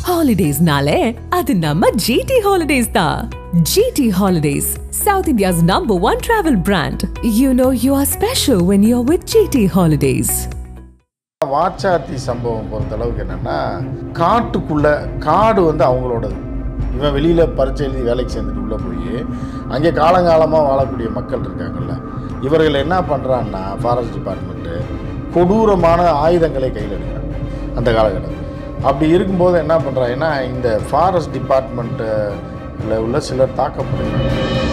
ஹாலிடேஸ்னாலே அது நம்ம ஜிடி ஹாலிடேஸ் தான் GT Holidays South India's number one travel brand you know you are special when you are with GT Holidays Vachathi சம்பவம் பொறுத்தளவுக்கு என்னென்னா காட்டுக்குள்ளே காடு வந்து அவங்களோடது இவன் வெளியில் பரீட்சை எழுதி வேலைக்கு சேர்ந்துட்டு உள்ளே போய் அங்கே காலங்காலமாக வாழக்கூடிய மக்கள் இருக்காங்கல்ல இவர்கள் என்ன பண்ணுறான்னா ஃபாரஸ்ட் டிபார்ட்மெண்ட்டு கொடூரமான ஆயுதங்களை கையில் எடுக்கிறாங்க அந்த காலகட்டத்தில் அப்படி இருக்கும்போது என்ன பண்ணுறாங்கன்னா இந்த ஃபாரஸ்ட் டிபார்ட்மெண்ட்டில் உள்ள சிலர் தாக்கப்படுகிறாங்க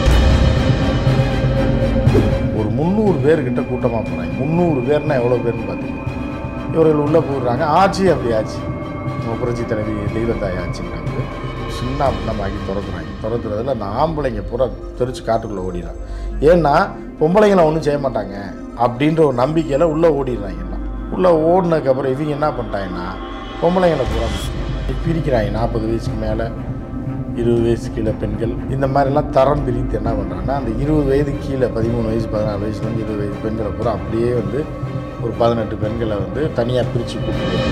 ஒரு முந்நூறு பேர்கிட்ட கூட்டமாக போகிறாங்க முந்நூறு பேர்னா எவ்வளோ பேர்னு பார்த்தீங்கன்னா இவர்கள் உள்ளே போடுறாங்க ஆட்சி அப்படி ஆச்சு நம்ம புரட்சி தலைவி தெய்வத்தாய் ஆச்சுங்கிறாங்க சின்ன அப்படின்னமாக்கி துரத்துறாங்க துரத்துறதுல அந்த ஆம்பளைங்க பூரா தெரிச்சு காட்டுக்குள்ளே ஓடிடுறாங்க ஏன்னா பொம்பளைங்களை ஒன்றும் செய்ய மாட்டாங்க அப்படின்ற ஒரு நம்பிக்கையில் உள்ளே ஓடிடுறாங்க எல்லாம் உள்ளே ஓடினதுக்கப்புறம் இவங்க என்ன பண்ணிட்டாங்கன்னா பொம்பளைங்களை பூரா பிரிக்கிறாங்க நாற்பது வயசுக்கு மேலே இருபது வயசு கீழே பெண்கள் இந்த மாதிரிலாம் தரம் பிரித்து என்ன பண்ணுறாங்கன்னா அந்த இருபது வயது கீழே பதிமூணு வயசு பதினாலு வயசுலேருந்து இருபது வயசு பெண்களை பூரா அப்படியே வந்து ஒரு பதினெட்டு பெண்களை வந்து தனியாக பிரித்து கூப்பிட்டு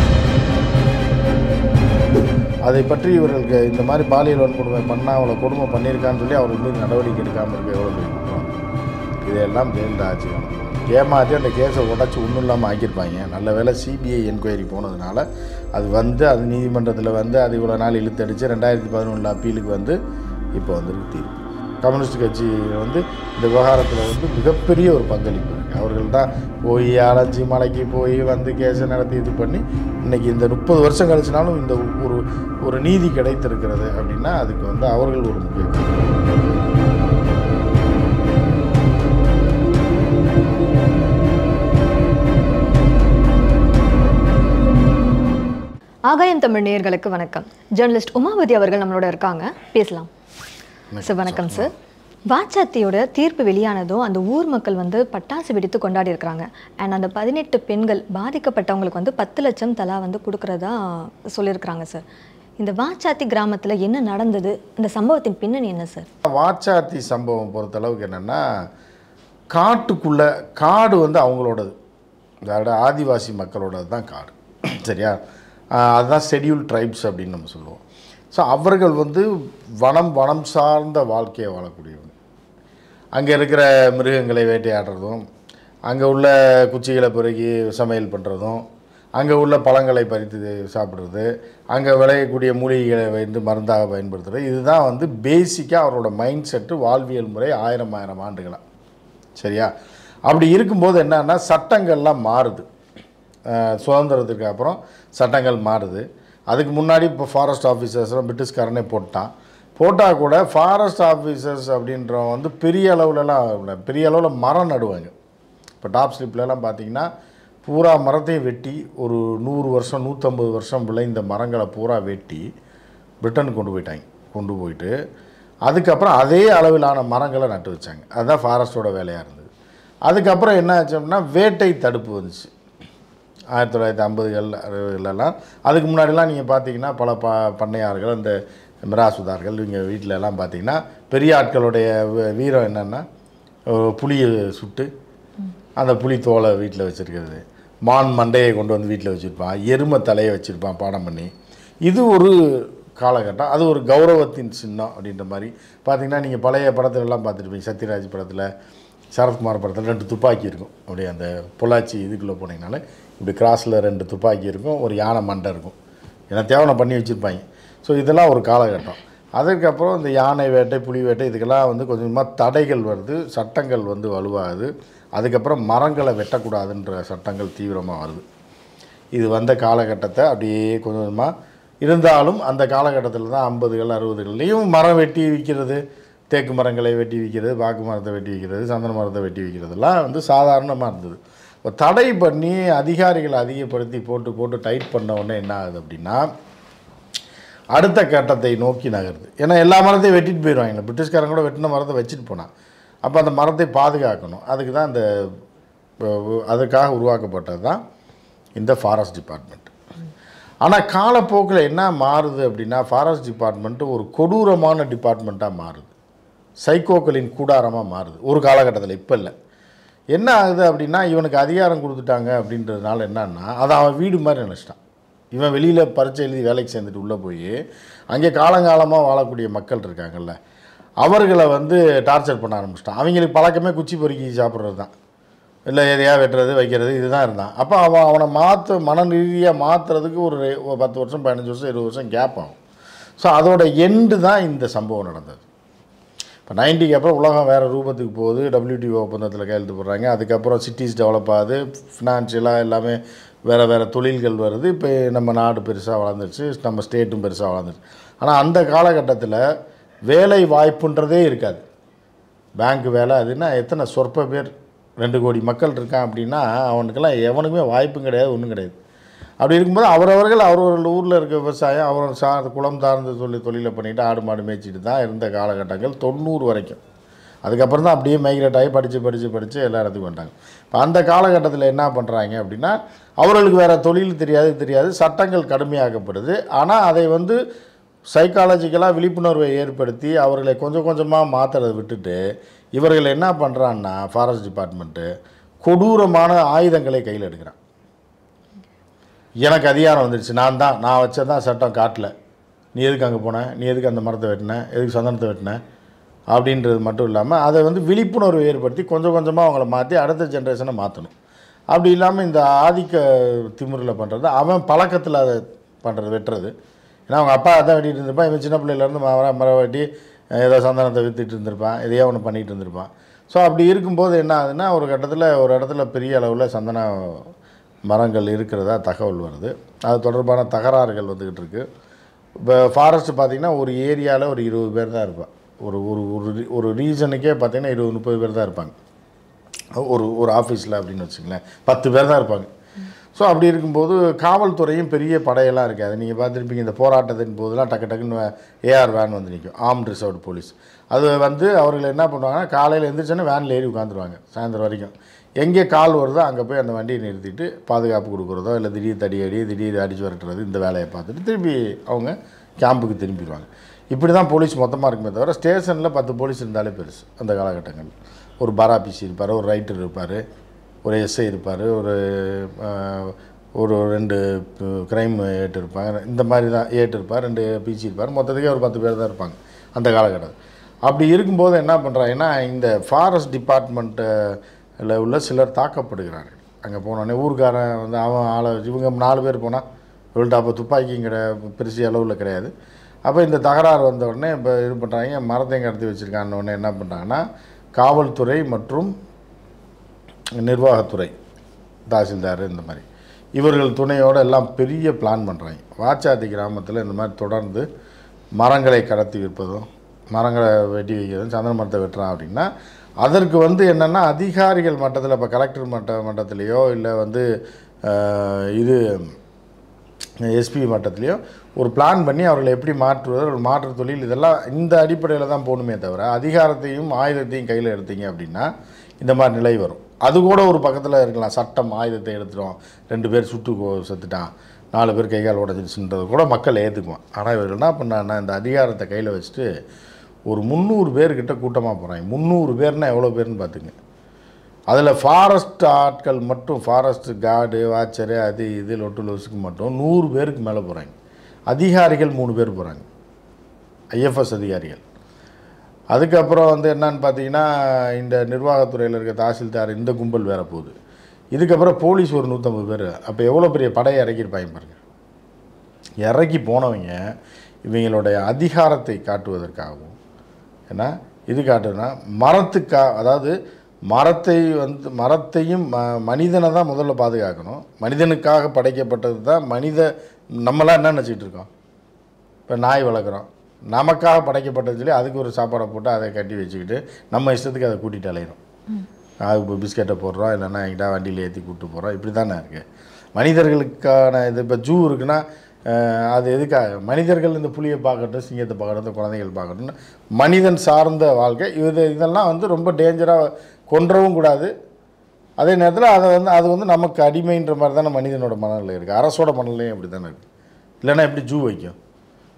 அதை பற்றி இவர்களுக்கு இந்த மாதிரி பாலியல் வன்கொடுமை பண்ணால் அவளை கொடுமை பண்ணியிருக்கான்னு சொல்லி அவர் மீது நடவடிக்கை எடுக்காமல் இருக்க எவ்வளோ பெரிய குற்றம் இதையெல்லாம் ஜெயலலிதா ஆட்சி நடக்கும் ஏமாற்றி அந்த கேஸை உடச்சி ஒன்றும் இல்லாமல் ஆக்கியிருப்பாங்க நல்ல வேளை சிபிஐ என்கொயரி போனதுனால அது வந்து அது நீதிமன்றத்தில் வந்து அது இவ்வளோ நாள் இழுத்தடிச்சு ரெண்டாயிரத்தி பதினொன்றில் அப்பீலுக்கு வந்து இப்போ வந்துருக்கு தீர்ப்பு கம்யூனிஸ்ட் கட்சி வந்து இந்த விவகாரத்தில் வந்து மிகப்பெரிய ஒரு பங்களிப்பு இருக்குது அவர்கள் தான் போய் அலைஞ்சி மலைக்கு போய் வந்து கேஸை நடத்தி இது பண்ணி இன்றைக்கி இந்த முப்பது வருஷம் கழிச்சினாலும் இந்த ஒரு ஒரு நீதி கிடைத்திருக்கிறது அப்படின்னா அதுக்கு வந்து அவர்கள் ஒரு முக்கிய காரணம். ஆகாயம் தமிழ் நேயர்களுக்கு வணக்கம் ஜேர்னலிஸ்ட் உமாவதி அவர்கள் நம்மளோட இருக்காங்க பேசலாம் சார் வணக்கம் சார் வாச்சாத்தியோட தீர்ப்பு வெளியானதும் அந்த ஊர் மக்கள் வந்து பட்டாசு வெடித்து கொண்டாடி இருக்கிறாங்க அண்ட் அந்த பதினெட்டு பெண்கள் பாதிக்கப்பட்டவங்களுக்கு வந்து பத்து லட்சம் தலா வந்து கொடுக்கறதா சொல்லியிருக்கிறாங்க சார் இந்த வாச்சாத்தி கிராமத்தில் என்ன நடந்தது இந்த சம்பவத்தின் பின்னணி என்ன சார் வாச்சாத்தி சம்பவம் பொறுத்தளவுக்கு என்னென்னா காட்டுக்குள்ளே காடு வந்து அவங்களோடது அதாவது ஆதிவாசி மக்களோடது தான் காடு சரியா ஆஹ் அதுதான் ஷெட்யூல் ட்ரைப்ஸ் அப்படின்னு நம்ம சொல்லுவோம் ஸோ அவர்கள் வந்து வனம் வனம் சார்ந்த வாழ்க்கையை வாழக்கூடியவங்க அங்கே இருக்கிற மிருகங்களை வேட்டையாடுறதும் அங்கே உள்ள குச்சிகளை பிறகி சமையல் பண்ணுறதும் அங்கே உள்ள பழங்களை பறித்து சாப்பிட்றது அங்கே விளையக்கூடிய மூலிகைகளை வந்து மருந்தாக பயன்படுத்துறது இதுதான் வந்து பேசிக்காக அவரோட மைண்ட் செட்டு வாழ்வியல் முறை ஆயிரம் ஆயிரம் ஆண்டுகளாக சரியா அப்படி இருக்கும்போது என்னன்னா சட்டங்கள்லாம் மாறுது அஹ் சுதந்திரத்துக்கு அப்புறம் சட்டங்கள் மாறுது அதுக்கு முன்னாடி இப்போ ஃபாரஸ்ட் ஆஃபீஸர்ஸ்லாம் பிரிட்டிஷ்காரனே போட்டான் போட்டால் கூட ஃபாரஸ்ட் ஆஃபீஸர்ஸ் அப்படின்றவன் வந்து பெரிய அளவுலலாம் இல்ல, பெரிய அளவில் மரம் நடுவாங்க இப்போ டாப் ஸ்லிப்லலாம் பார்த்தீங்கன்னா பூரா மரத்தையும் வெட்டி ஒரு நூறு வருஷம் நூற்றம்பது வருஷம் விளைந்த மரங்களை பூரா வெட்டி பிரிட்டனுக்கு கொண்டு போயிட்டாங்க கொண்டு போயிட்டு அதுக்கப்புறம் அதே அளவிலான மரங்களை நட்டு வச்சாங்க அதுதான் ஃபாரஸ்ட்டோட வேலையாக இருந்தது அதுக்கப்புறம் என்ன ஆச்சு அப்படின்னா வேட்டை தடுப்பு வந்துச்சு ஆயிரத்தி தொள்ளாயிரத்தி ஐம்பதுகள் அறுபதுலலாம் அதுக்கு முன்னாடிலாம் நீங்கள் பார்த்தீங்கன்னா பல ப பண்ணையார்கள் அந்த மிராசுதார்கள் இவங்க வீட்டில எல்லாம் பார்த்தீங்கன்னா பெரிய ஆட்களுடைய வீ- வீரம் என்னென்னா புளியை சுட்டு அந்த புலி தோலை வீட்டில் வச்சுருக்கிறது மான் மண்டையை கொண்டு வந்து வீட்டில் வச்சுருப்பான் எருமை தலையை வச்சுருப்பான் பாடம் பண்ணி இது ஒரு காலகட்டம் அது ஒரு கௌரவத்தின் சின்னம் அப்படின்ற மாதிரி பார்த்தீங்கன்னா நீங்கள் பழைய படத்துல எல்லாம் பார்த்துருப்பீங்க சத்யராஜ் படத்தில் சரத்குமார் படத்தில் ரெண்டு துப்பாக்கி இருக்கும் அப்படியே அந்த பொள்ளாச்சி இதுக்குள்ளே போனீங்கனால இப்படி கிராஸில் ரெண்டு துப்பாக்கி இருக்கும் ஒரு யானை மண்டை இருக்கும் ஏன்னா தேவனை பண்ணி வச்சுருப்பாங்க ஸோ இதெல்லாம் ஒரு காலகட்டம் அதுக்கப்புறம் இந்த யானை வேட்டை புலி வேட்டை இதுக்கெல்லாம் வந்து கொஞ்சம் கொஞ்சமாக தடைகள் வருது சட்டங்கள் வந்து வலுவாகுது அதுக்கப்புறம் மரங்களை வெட்டக்கூடாதுன்ற சட்டங்கள் தீவிரமாக வருது இது வந்த காலகட்டத்தை அப்படியே கொஞ்சம் கொஞ்சமாக இருந்தாலும் அந்த காலகட்டத்தில் தான் ஐம்பதுகள் அறுபதுகள்லேயும் மரம் வெட்டி விற்கிறது தேக்கு மரங்களை வெட்டி விற்கிறது பாக்கு மரத்தை வெட்டி விற்கிறது சந்தன மரத்தை வெட்டி விற்கிறதுலாம் வந்து சாதாரணமாக இருந்தது இப்போ தடை பண்ணி அதிகாரிகளை அதிகப்படுத்தி போட்டு போட்டு டைட் பண்ண உடனே என்ன ஆகுது அப்படின்னா அடுத்த கட்டத்தை நோக்கி நகருது ஏன்னா எல்லா மரத்தையும் வெட்டிட்டு போயிடுவாங்க பிரிட்டிஷ்காரங்க கூட வெட்டின மரத்தை வச்சுட்டு போனான் அப்போ அந்த மரத்தை பாதுகாக்கணும் அதுக்கு தான் இந்த இப்போ அதுக்காக உருவாக்கப்பட்டது தான் இந்த ஃபாரஸ்ட் டிபார்ட்மெண்ட் ஆனால் காலப்போக்கில் என்ன மாறுது அப்படின்னா ஃபாரஸ்ட் டிபார்ட்மெண்ட்டு ஒரு கொடூரமான டிபார்ட்மெண்ட்டாக மாறுது சைக்கோக்களின் கூடாரமாக மாறுது ஒரு காலகட்டத்தில் இப்போ இல்லை என்ன ஆகுது அப்படின்னா இவனுக்கு அதிகாரம் கொடுத்துட்டாங்க அப்படின்றதுனால என்னன்னா அதை அவன் வீடு மாதிரி நினச்சிட்டான் இவன் வெளியில் பரீட்சை எழுதி வேலைக்கு சேர்ந்துட்டு உள்ளே போய் அங்கே காலங்காலமாக வாழக்கூடிய மக்கள் இருக்காங்கல்ல அவர்களை வந்து டார்ச்சர் பண்ண ஆரம்பிச்சிட்டான் அவங்களுக்கு பழக்கமே குச்சி பொறுக்கி சாப்பிட்றது தான் இல்லை எதையா வெட்டுறது வைக்கிறது இதுதான் இருந்தான் அப்போ அவன் அவனை மாற்ற மன ரீதியாக மாற்றுறதுக்கு ஒரு ரெ- ஒரு பத்து வருஷம் பதினஞ்சு வருஷம் இருபது வருஷம் கேப் ஆகும் ஸோ அதோட எண்டு தான் இந்த சம்பவம் நடந்தது இப்போ நைன்ட்டிக்கு அப்புறம் உலகம் வேறு ரூபத்துக்கு போகுது WTO ஒப்பந்தத்தில் கையெழுத்து போடுறாங்க அதுக்கப்புறம் சிட்டிஸ் டெவலப் ஆகுது ஃபினான்ஷியலாக எல்லாமே வேறு வேறு தொழில்கள் வருது இப்போ நம்ம நாடு பெருசாக வளர்ந்துருச்சு நம்ம ஸ்டேட்டும் பெருசாக வளர்ந்துருச்சு ஆனால் அந்த காலகட்டத்தில் வேலை வாய்ப்புன்றதே இருக்காது பேங்க் வேலை அதுன்னா எத்தனை சொற்ப பேர் ரெண்டு கோடி மக்கள் இருக்கான் அப்படின்னா அவனுக்கெல்லாம் எவனுக்குமே வாய்ப்பும் கிடையாது ஒன்றும் கிடையாது அப்படி இருக்கும்போது அவரவர்கள் அவரவர்கள் ஊரில் இருக்க விவசாயம் அவரவர் சார்ந்த குளம் சார்ந்த சொல்லி தொழிலை பண்ணிட்டு ஆடு மாடு மேய்ச்சிட்டு தான் இருந்த காலகட்டங்கள் தொண்ணூறு வரைக்கும் அதுக்கப்புறம் தான் அப்படியே மைக்ரேட் ஆகி படித்து படித்து படித்து எல்லா இடத்துக்கும் வந்துட்டாங்க இப்போ அந்த காலகட்டத்தில் என்ன பண்ணுறாங்க அப்படின்னா அவர்களுக்கு வேறு தொழில் தெரியாது இது தெரியாது சட்டங்கள் கடுமையாக்கப்படுது ஆனால் அதை வந்து சைக்காலஜிக்கலாக விழிப்புணர்வை ஏற்படுத்தி அவர்களை கொஞ்சம் கொஞ்சமாக மாற்றுறதை விட்டுட்டு இவர்கள் என்ன பண்ணுறான்னா ஃபாரஸ்ட் டிபார்ட்மெண்ட்டு கொடூரமான ஆயுதங்களை கையில் எடுக்கிறான் எனக்கு அதிகாரம் வந்துடுச்சு நான் தான் நான் வச்சதான் சட்டம் காட்டல நீ எதுக்கு அங்கே போன நீ எதுக்கு அந்த மரத்தை வெட்டின எதுக்கு சந்தனத்தை வெட்டின அப்படின்றது மட்டும் இல்லாமல் அதை வந்து விழிப்புணர்வு ஏற்படுத்தி கொஞ்சம் கொஞ்சமாக அவங்கள மாற்றி அடுத்த ஜென்ரேஷனை மாற்றணும் அப்படி இல்லாமல் இந்த ஆதிக்க திமிரில் பண்ணுறது அவன் பழக்கத்தில் அதை பண்ணுறது வெட்டுறது ஏன்னா அவங்க அப்பா அதான் வெட்டிட்டு இருந்திருப்பான் இவன் சின்ன பிள்ளையிலேருந்து மர மரம் வெட்டி அஹ், ஏதோ சந்தனத்தை விற்றுட்டு இருந்திருப்பான் எதையோ ஒன்று பண்ணிகிட்டு இருந்திருப்பான் ஸோ அப்படி இருக்கும்போது என்ன ஆகுதுன்னா ஒரு கட்டத்தில் ஒரு இடத்துல பெரிய அளவில் சந்தன மரங்கள் இருக்கிறதா தகவல் வருது அது தொடர்பான தகராறுகள் வந்துக்கிட்டு இருக்கு இப்போ ஃபாரஸ்ட் பார்த்திங்கன்னா ஒரு ஏரியாவில் ஒரு இருபது பேர் தான் இருப்பான் ஒரு ஒரு ஒரு ரீ- ஒரு ரீஜனுக்கே பார்த்திங்கன்னா இருபது முப்பது பேர் தான் இருப்பாங்க ஒரு ஒரு ஆஃபீஸில் அப்படின்னு வச்சுங்களேன் பத்து பேர் தான் இருப்பாங்க ஸோ அப்படி இருக்கும்போது காவல்துறையும் பெரிய படையெல்லாம் இருக்காது நீங்கள் பார்த்துருப்பீங்க இந்த போராட்டத்தின் போதெல்லாம் டக்கு டக்குன்னு ஏஆர் வேன் வந்து நிற்கும் ஆர்ம் ரிசர்வ்டு போலீஸ் அது வந்து அவர்கள் என்ன பண்ணுவாங்கன்னா காலையில் எழுந்திரிச்சோன்னே வேனில் ஏறி உட்காந்துருவாங்க சாயந்தரம் வரைக்கும் எங்கே கால் வருதோ அங்கே போய் அந்த வண்டியை நிறுத்திட்டு பாதுகாப்பு கொடுக்குறதோ இல்லை திடீர் தடி அடி திடீர் அடிச்சு விரட்டுறது இந்த வேலையை பார்த்துட்டு திருப்பி அவங்க கேம்புக்கு திரும்பிடுவாங்க இப்படி தான் போலீஸ் மொத்தமாக இருக்குமே தவிர ஸ்டேஷனில் பத்து போலீஸ் இருந்தாலே பெருசு அந்த காலகட்டங்கள் ஒரு பராபிசி இருப்பார் ஒரு ரைட்டர் இருப்பார் ஒரு எஸ்ஐ இருப்பார் ஒரு அஹ், ஒரு ரெண்டு க்ரைம் ஏட்டு இருப்பாங்க இந்த மாதிரி தான் ஏட்டு இருப்பார் ரெண்டு பிசி இருப்பார் மொத்தத்துக்கே ஒரு பத்து பேர் தான் இருப்பாங்க அந்த காலகட்டம் அப்படி இருக்கும்போது என்ன பண்ணுறாங்கன்னா இந்த ஃபாரஸ்ட் டிபார்ட்மெண்ட்டில் உள்ள சிலர் தாக்கப்படுகிறார்கள் அங்கே போனோடனே ஊர்க்காரன் வந்து அவன் ஆளை இவங்க நாலு பேர் போனால் இவள்கிட்ட அப்போ துப்பாக்கியும் கிடையாது பெருசு அளவில் கிடையாது அப்போ இந்த தகராறு வந்த உடனே இப்போ இது பண்ணுறாங்க மரத்தையும் கடத்தி வச்சுருக்கான உடனே என்ன பண்ணுறாங்கன்னா காவல்துறை மற்றும் நிர்வாகத்துறை தாசில்தார் இந்த மாதிரி இவர்கள் துணையோடு எல்லாம் பெரிய பிளான் பண்ணுறாங்க வாச்சாத்தி கிராமத்தில் இந்த மாதிரி தொடர்ந்து மரங்களை கடத்தி விற்பதும் மரங்களை வெட்டி வைக்கிறதும் சந்தன மரத்தை வெட்டுறான் அப்படின்னா அதற்கு வந்து என்னென்னா அதிகாரிகள் மட்டத்தில் இப்போ கலெக்டர் மட்ட மட்டத்திலேயோ இல்லை வந்து அஹ், இது எஸ்பி மட்டத்துலேயும் ஒரு பிளான் பண்ணி அவர்களை எப்படி மாற்றுவது ஒரு மாற்று தொழில் இதெல்லாம் இந்த அடிப்படையில் தான் போகணுமே தவிர அதிகாரத்தையும் ஆயுதத்தையும் கையில் எடுத்தீங்க அப்படின்னா இந்த மாதிரி நிலை வரும் அது கூட ஒரு பக்கத்தில் இருக்கலாம் சட்டம் ஆயுதத்தை எடுத்துட்டோம் ரெண்டு பேர் சுட்டு கோ- செத்துட்டான் நாலு பேர் கை கால் உடஞ்சிருச்சுன்றது கூட மக்கள் ஏற்றுக்குவான் ஆனால் இவர்கள் என்ன பண்ணாங்கன்னா இந்த அதிகாரத்தை கையில் வச்சுட்டு ஒரு முந்நூறு பேர்கிட்ட கூட்டமாக போகிறாங்க முந்நூறு பேர்னா எவ்வளோ பேர்னு பார்த்துங்க அதில் ஃபாரஸ்ட் ஆட்கள் மட்டும் ஃபாரஸ்ட் கார்டு வாட்சரு அது இது லொட்டு லொசுக்கு மட்டும் நூறு பேருக்கு மேலே போகிறாங்க அதிகாரிகள் மூணு பேர் போகிறாங்க ஐஎஃப்எஸ் அதிகாரிகள் அதுக்கப்புறம் வந்து என்னன்னு பார்த்தீங்கன்னா இந்த நிர்வாகத்துறையில் இருக்க தாசில்தார் இந்த கும்பல் வேற போகுது இதுக்கப்புறம் போலீஸ் ஒரு நூற்றம்பது பேர் அப்போ எவ்வளோ பெரிய படையை இறக்கியிருப்பாங்க பாருங்க இறக்கி போனவங்க இவங்களுடைய அதிகாரத்தை காட்டுவதற்காகவும் ஏன்னா இது காட்டுதுன்னா மரத்துக்கா அதாவது மரத்தை வந்து மரத்தையும் ம மனிதனை தான் முதல்ல பாதுகாக்கணும் மனிதனுக்காக படைக்கப்பட்டது தான் மனித நம்மளாம் என்ன நினச்சிக்கிட்டு இருக்கோம் இப்போ நாய் வளர்க்குறோம் நமக்காக படைக்கப்பட்டது சொல்லி அதுக்கு ஒரு சாப்பாடை போட்டு அதை கட்டி வச்சுக்கிட்டு நம்ம இஷ்டத்துக்கு அதை கூட்டிகிட்டு அலையிறோம் அது இப்போ பிஸ்கெட்டை போடுறோம் இல்லைன்னா எங்கிட்ட வண்டியில் ஏற்றி கூப்பிட்டு போகிறோம் இப்படி தானே இருக்குது மனிதர்களுக்கான இது இப்போ ஜூ இருக்குன்னா அஹ், அது எதுக்காக மனிதர்கள் இந்த புலியை பார்க்கட்டும் சிங்கத்தை பார்க்கட்டும் இந்த குழந்தைகள் பார்க்கட்டும் மனிதன் சார்ந்த வாழ்க்கை இது இதெல்லாம் வந்து ரொம்ப டேஞ்சராக கொன்றவும் கூடாது அதே நேரத்தில் அதை வந்து அது வந்து நமக்கு அடிமைன்ற மாதிரி தானே மனிதனோட மனநிலை இருக்குது அரசோட மனநிலையும் அப்படி தானே இருக்குது இல்லைன்னா எப்படி ஜூ வைக்கும்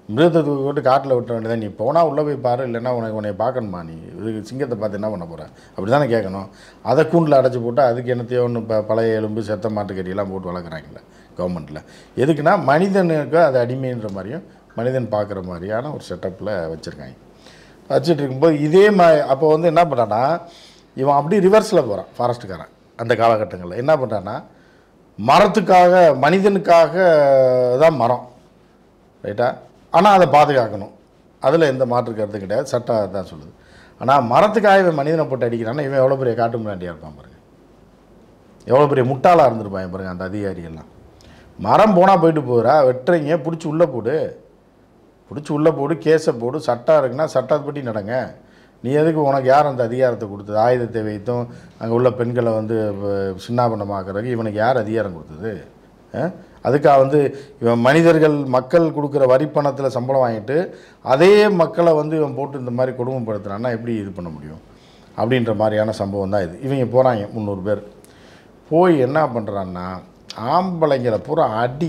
மிருகத்தை தூக்கி போட்டு காட்டில் விட்ட வேண்டியதான் நீ போனால் உள்ளே போய் பாரு இல்லைன்னா உனக்கு உன்னை பார்க்கணுமா நீ இது சிங்கத்தை பார்த்து என்ன பண்ண போகிற அப்படி தானே கேட்கணும் அதை கூண்டில் அடைச்சி போட்டு அதுக்கு என்னத்தையோ ஒன்று இப்போ பழைய எலும்பு செத்த மாட்டுக்கறியெல்லாம் போட்டு வளர்க்குறாங்கல்ல கவர்மெண்ட்டில் எதுக்குன்னா மனிதனுக்கு அது அடிமைன்ற மாதிரியும் மனிதன் பார்க்குற மாதிரியான ஒரு செட்டப்பில் வச்சுருக்காங்க வச்சுட்டு இருக்கும்போது இதே மா அப்போ வந்து என்ன பண்ணுறான்னா இவன் அப்படி ரிவர்ஸில் போகிறான் ஃபாரஸ்ட்டுக்காரன் அந்த காலகட்டங்களில் என்ன பண்ணுறான்னா மரத்துக்காக மனிதனுக்காக தான் மரம் ரைட்டா ஆனால் அதை பாதுகாக்கணும் அதில் எந்த மாற்று கருத்து கிடையாது சட்டம் தான் சொல்லுது ஆனால் மரத்துக்காக இவன் மனிதனை போட்டு அடிக்கிறான்னா இவன் எவ்வளோ பெரிய காட்டு முன்னாடியாக இருப்பான் பாருங்க எவ்வளோ பெரிய முட்டாளாக இருந்திருப்பான் பாருங்க அந்த அதிகாரியெல்லாம் மரம் போனால் போயிட்டு போகிறா வெட்டுறீங்க பிடிச்சி உள்ளே போடு பிடிச்சி உள்ளே போடு கேஸை போடு சட்டம் இருக்குன்னா சட்டப்படி நடங்க நீ எதுக்கு உனக்கு யார் அந்த அதிகாரத்தை கொடுத்தது ஆயுதத்தை வைத்தும் அங்கே உள்ள பெண்களை வந்து வ- சின்னாபனமாக்குறதுக்கு இவனுக்கு யார் அதிகாரம் கொடுத்தது அஹ்? அதுக்காக வந்து இவன் மனிதர்கள் மக்கள் கொடுக்குற வரி பணத்தில் சம்பளம் வாங்கிட்டு அதே மக்களை வந்து இவன் போட்டு இந்த மாதிரி கொடுமைப்படுத்துறான்னா எப்படி இது பண்ண முடியும் அப்படின்ற மாதிரியான சம்பவம் தான் இது இவங்க போகிறாங்க முந்நூறு பேர் போய் என்ன பண்ணுறான்னா ஆம்பளைங்களை பூரா அடி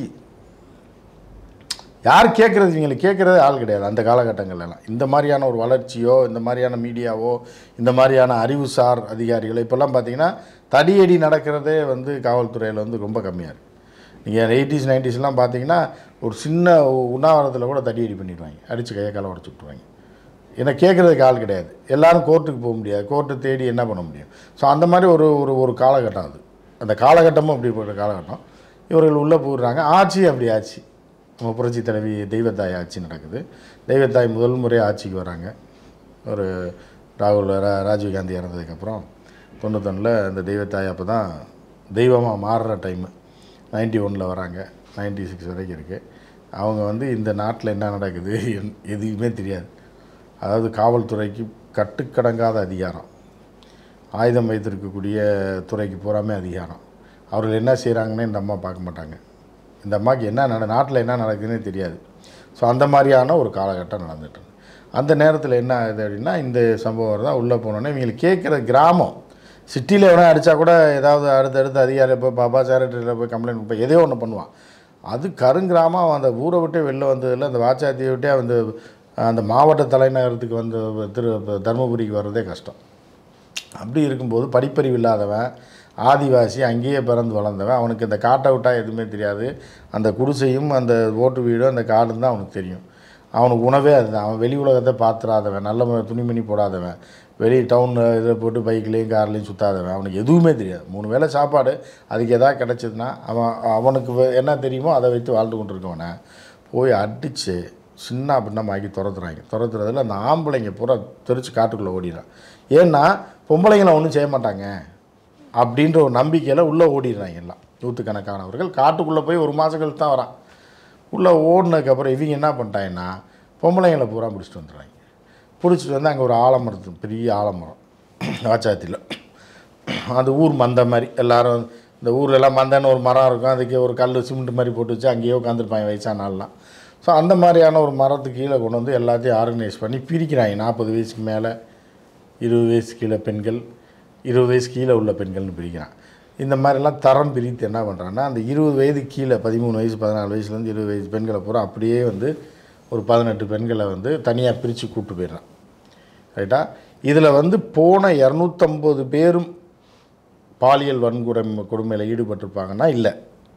யார் கேட்குறது இவங்களுக்கு கேட்குறது ஆள் கிடையாது அந்த காலகட்டங்கள்லாம் இந்த மாதிரியான ஒரு வளர்ச்சியோ இந்த மாதிரியான மீடியாவோ இந்த மாதிரியான அறிவுசார் அதிகாரிகளோ இப்போல்லாம் பார்த்தீங்கன்னா தடியடி நடக்கிறதே வந்து காவல்துறையில் வந்து ரொம்ப கம்மியாக இருக்குது நீங்கள் எயிட்டிஸ் நைன்டிஸ்லாம் பார்த்தீங்கன்னா ஒரு சின்ன உண்ணாவிரத்தில் கூட தடியடி பண்ணிடுவாங்க அடித்து கையை காலை உடச்சி விட்ருவாங்க ஏன்னா கேட்குறதுக்கு ஆள் கிடையாது எல்லாரும் கோர்ட்டுக்கு போக முடியாது கோர்ட்டை தேடி என்ன பண்ண முடியும் ஸோ அந்த மாதிரி ஒரு ஒரு ஒரு காலகட்டம் அது அந்த காலகட்டமும் அப்படிப்பட்ட காலகட்டம் இவர்கள் உள்ளே போடுறாங்க ஆட்சி அப்படி ஆட்சி நம்ம புரட்சி தலைவி தெய்வத்தாய் ஆட்சி நடக்குது தெய்வத்தாய் முதல் முறை ஆட்சிக்கு வராங்க ஒரு ராகுல் ரா- ராஜீவ்காந்தி இறந்ததுக்கப்புறம் தொண்ணூத்தொன்னில் இந்த தெய்வத்தாய் அப்போ தான் தெய்வமாக மாறுற டைமு நைன்டி ஒனில் வராங்க நைன்டி சிக்ஸ் வரைக்கும் இருக்குது அவங்க வந்து இந்த நாட்டில் என்ன நடக்குது என்- எதுவுமே தெரியாது அதாவது காவல்துறைக்கு கட்டுக்கடங்காத அதிகாரம் ஆயுதம் வைத்திருக்கக்கூடிய துறைக்கு பூராமே அதிகாரம் அவர்கள் என்ன செய்கிறாங்கன்னு இந்த அம்மா பார்க்க மாட்டாங்க இந்த அம்மாவுக்கு என்ன நட நாட்டில் என்ன நடக்குதுன்னே தெரியாது ஸோ அந்த மாதிரியான ஒரு காலகட்டம் நடந்துட்டு இருக்கு. அந்த நேரத்தில் என்ன ஆகுது அப்படின்னா இந்த சம்பவம் தான் உள்ளே போனோன்னே இவங்களுக்கு கேட்குற கிராமம் சிட்டியில் எவனா அடித்தா கூட ஏதாவது அடுத்தடுத்து அதிகாரி போய் பாபா சேரட்டில் போய் கம்ப்ளைண்ட் கொடுப்பா எதையோ ஒன்று பண்ணுவான் அது கருங்கிராமம் அவன் அந்த ஊரை விட்டே வெளில வந்ததில் அந்த வாச்சாத்தியை விட்டே வந்து அந்த மாவட்ட தலைநகரத்துக்கு வந்து திரு தருமபுரிக்கு வர்றதே கஷ்டம் அப்படி இருக்கும்போது படிப்பறிவு இல்லாதவன் ஆதிவாசி அங்கேயே பிறந்து வளர்ந்தவன் அவனுக்கு இந்த காட்டை விட்டால் எதுவுமே தெரியாது அந்த குடிசையும் அந்த ஓட்டு வீடும் அந்த காடும் தான் அவனுக்கு தெரியும் அவனுக்கு உணவே அதுதான் அவன் வெளி உலகத்தை பார்த்துறாதவன் நல்ல மு- துணிமணி போடாதவன் வெளி டவுனில் இதை போட்டு பைக்லேயும் கார்லேயும் சுற்றாதவன் அவனுக்கு எதுவுமே தெரியாது மூணு வேளை சாப்பாடு அதுக்கு எதாவது கிடச்சதுன்னா அவன் அவனுக்கு வே- என்ன தெரியுமோ அதை வைத்து வாழ்ந்து கொண்டிருக்கவனை போய் அடித்து சின்ன பின்னமாக்கி துரத்துறாங்க துரத்துறதுல அந்த ஆம்பளைங்க பூரா தெரிச்சு காட்டுக்குள்ளே ஓடிடுறான் ஏன்னா பொம்பளைங்களை ஒன்றும் செய்ய மாட்டாங்க அப்படின்ற ஒரு நம்பிக்கையில் உள்ளே ஓடிடுறாங்க எல்லாம் நூற்றுக்கணக்கானவர்கள் காட்டுக்குள்ளே போய் ஒரு மாதம் கழித்து தான் வரான் உள்ளே ஓடினதுக்கப்புறம் இவங்க என்ன பண்ணிட்டாங்கன்னா பொம்பளைங்களை பூரா பிடிச்சிட்டு வந்துடுறாங்க பிடிச்சிட்டு வந்து அங்கே ஒரு ஆலமரத்து பெரிய ஆலமரம் வாச்சாத்தியில் அது ஊர் மந்தை மாதிரி எல்லாரும் இந்த ஊர்ல எல்லாம் மந்தைன்னு ஒரு மரம் இருக்கும் அதுக்கு ஒரு கல் சிமெண்ட் மாதிரி போட்டு வச்சு அங்கேயே உட்காந்துருப்பாங்க வயசான ஆள்லாம் ஸோ அந்த மாதிரியான ஒரு மரத்துக்கு கீழே கொண்டு வந்து எல்லாத்தையும் ஆர்கனைஸ் பண்ணி பிரிக்கிறாங்க நாற்பது வயசுக்கு மேலே இருபது வயசு கீழே பெண்கள் இருபது வயசு கீழே உள்ள பெண்கள்னு பிரிக்கிறான் இந்த மாதிரிலாம் தரம் பிரித்து என்ன பண்ணுறான்னா அந்த இருபது வயது கீழே பதிமூணு வயசு பதினாலு வயசுலேருந்து இருபது வயசு பெண்களை பூரா அப்படியே வந்து ஒரு பதினெட்டு பெண்களை வந்து தனியாக பிரித்து கூப்பிட்டு போயிடுறான் ரைட்டா இதில் வந்து போன இரநூத்தம்பது பேரும் பாலியல் வன்கொடுமை கொடுமையில் ஈடுபட்டிருப்பாங்கன்னா இல்லை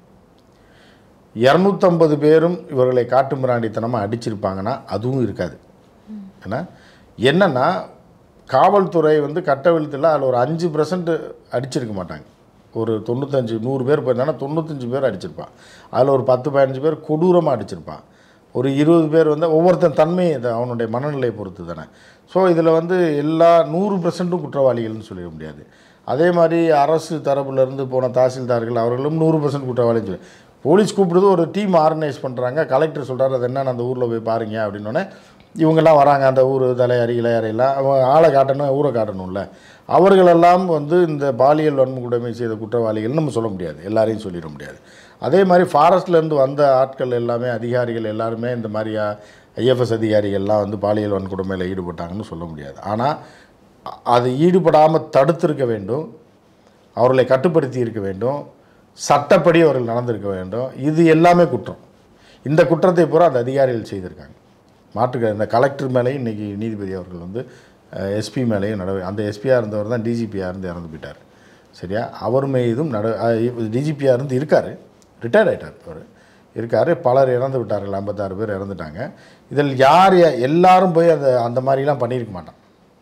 இரநூத்தம்பது பேரும் இவர்களை காட்டு மிராண்டித்தனமாக அடிச்சிருப்பாங்கன்னா அதுவும் இருக்காது ஏன்னா என்னன்னா காவல்துறை வந்து கட்டவிழ்த்தில் அதில் ஒரு அஞ்சு பர்சன்ட் அடிச்சிருக்க மாட்டாங்க ஒரு தொண்ணூத்தஞ்சு நூறு பேர் போயிருந்தாங்கன்னா தொண்ணூத்தஞ்சு பேர் அடிச்சிருப்பான் அதில் ஒரு பத்து பதினஞ்சு பேர் கொடூரமாக அடிச்சிருப்பான் ஒரு இருபது பேர் வந்து ஒவ்வொருத்தன் தன்மை இது அவனுடைய மனநிலையை பொறுத்து தானே ஸோ இதில் வந்து எல்லா நூறு பர்சன்ட்டும் குற்றவாளிகள்னு சொல்லிட முடியாது அதே மாதிரி அரசு தரப்புலேருந்து போன தாசில்தார்கள் அவர்களும் நூறு பர்சன்ட் குற்றவாளின்னு சொல்லி போலீஸ் கூப்பிடுது ஒரு டீம் ஆர்கனைஸ் பண்ணுறாங்க கலெக்டர் சொல்கிறார் அது என்னன்னு அந்த ஊரில் போய் பாருங்க அப்படின்னோடனே இவங்கெல்லாம் வராங்க அந்த ஊர் தலையாரி இளையாறையெல்லாம் அவங்க ஆளை காட்டணும் ஊரை காட்டணும்ல அவர்களெல்லாம் வந்து இந்த பாலியல் வன்முறைமை செய்த குற்றவாளிகள்னு நம்ம சொல்ல முடியாது எல்லாரையும் சொல்லிட முடியாது அதே மாதிரி ஃபாரஸ்ட்லேருந்து வந்த ஆட்கள் எல்லாமே அதிகாரிகள் எல்லாருமே இந்த மாதிரி ஐஎஃப்எஸ் அதிகாரிகள்லாம் வந்து பாலியல் வன்கொடுமையில் ஈடுபட்டாங்கன்னு சொல்ல முடியாது ஆனால் அ- அது ஈடுபடாமல் தடுத்திருக்க வேண்டும் அவர்களை கட்டுப்படுத்தி இருக்க வேண்டும் சட்டப்படி அவர்கள் நடந்திருக்க வேண்டும் இது எல்லாமே குற்றம் இந்த குற்றத்தை பூரா அந்த அதிகாரிகள் செய்திருக்காங்க மாற்றுக்க இந்த கலெக்டர் மேலேயும் இன்றைக்கி நீதிபதி அவர்கள் வந்து எஸ்பி மேலேயும் நடவ அந்த எஸ்பியாக இருந்தவர் தான் டிஜிபியாக இருந்து இறந்து போயிட்டார் சரியா அவர் மீதும் நட டிஜிபியாக இருந்து இருக்கார் ரிட்டையர்ட் ஆகிட்டார் அவர் இருக்கார் பலர் இறந்து விட்டார்கள் ஐம்பத்தாறு பேர் இறந்துட்டாங்க இதில் யார் யா- எல்லாரும் போய் அந்த அந்த மாதிரிலாம் பண்ணியிருக்க மாட்டான்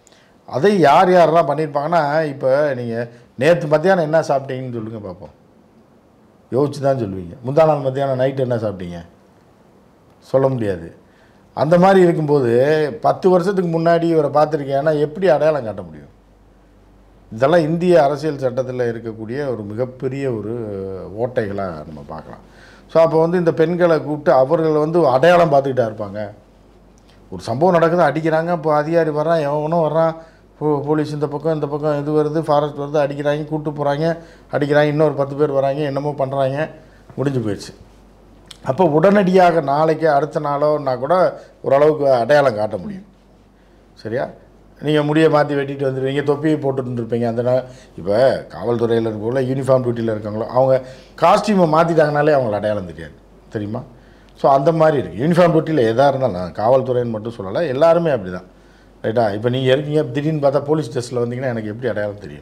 அதை யார் யாரெல்லாம் பண்ணியிருப்பாங்கன்னா இப்போ நீங்கள் நேற்று மத்தியானம் என்ன சாப்பிட்டீங்கன்னு சொல்லுங்கள் பார்ப்போம் யோசிச்சு தான் சொல்லுவீங்க முந்தா நாள் மத்தியானம் நைட்டு என்ன சாப்பிட்டீங்க சொல்ல முடியாது அந்த மாதிரி இருக்கும்போது பத்து வருஷத்துக்கு முன்னாடி இவரை பார்த்துருக்கீங்கன்னா எப்படி அடையாளம் காட்ட முடியும் இதெல்லாம் இந்திய அரசியல் சட்டத்தில் இருக்கக்கூடிய ஒரு மிகப்பெரிய ஒரு ஓட்டைகளாக நம்ம பார்க்கலாம் ஸோ அப்போ வந்து இந்த பெண்களை கூப்பிட்டு அவர்கள் வந்து அடையாளம் பார்த்துக்கிட்டா இருப்பாங்க ஒரு சம்பவம் நடக்குது அடிக்கிறாங்க இப்போ அதிகாரி வர்றான் எவனும் வர்றான் போ போலீஸ் இந்த பக்கம் இந்த பக்கம் இது வருது ஃபாரஸ்ட் வருது அடிக்கிறாங்க கூட்டு போகிறாங்க அடிக்கிறாங்க இன்னொரு பத்து பேர் வராங்க என்னமோ பண்ணுறாங்க முடிஞ்சு போயிடுச்சு அப்போ உடனடியாக நாளைக்கு அடுத்த நாளோன்னா கூட ஓரளவுக்கு அடையாளம் காட்ட முடியும் சரியா நீங்கள் முடியை மாற்றி வெட்டிட்டு வந்துடுவீங்க தொப்பியை போட்டுட்டு இருப்பீங்க அந்த நாள் இப்போ காவல்துறையில் இருக்கவங்கள யூனிஃபார்ம் டியூட்டியில் இருக்காங்களோ அவங்க காஸ்டியூமை மாற்றிட்டாங்கனாலே அவங்கள அடையாளம் தெரியாது தெரியுமா ஸோ அந்த மாதிரி இருக்குது யூனிஃபார்ம் டியூட்டியில் எதாக இருந்தாலும் நான் காவல்துறைன்னு மட்டும் சொல்லலை எல்லாருமே அப்படி தான் ரைட்டா இப்போ நீங்கள் இருக்கீங்க திடீர்னு பார்த்தா போலீஸ் ஸ்டேஷனில் வந்தீங்கன்னா எனக்கு எப்படி அடையாளம் தெரியும்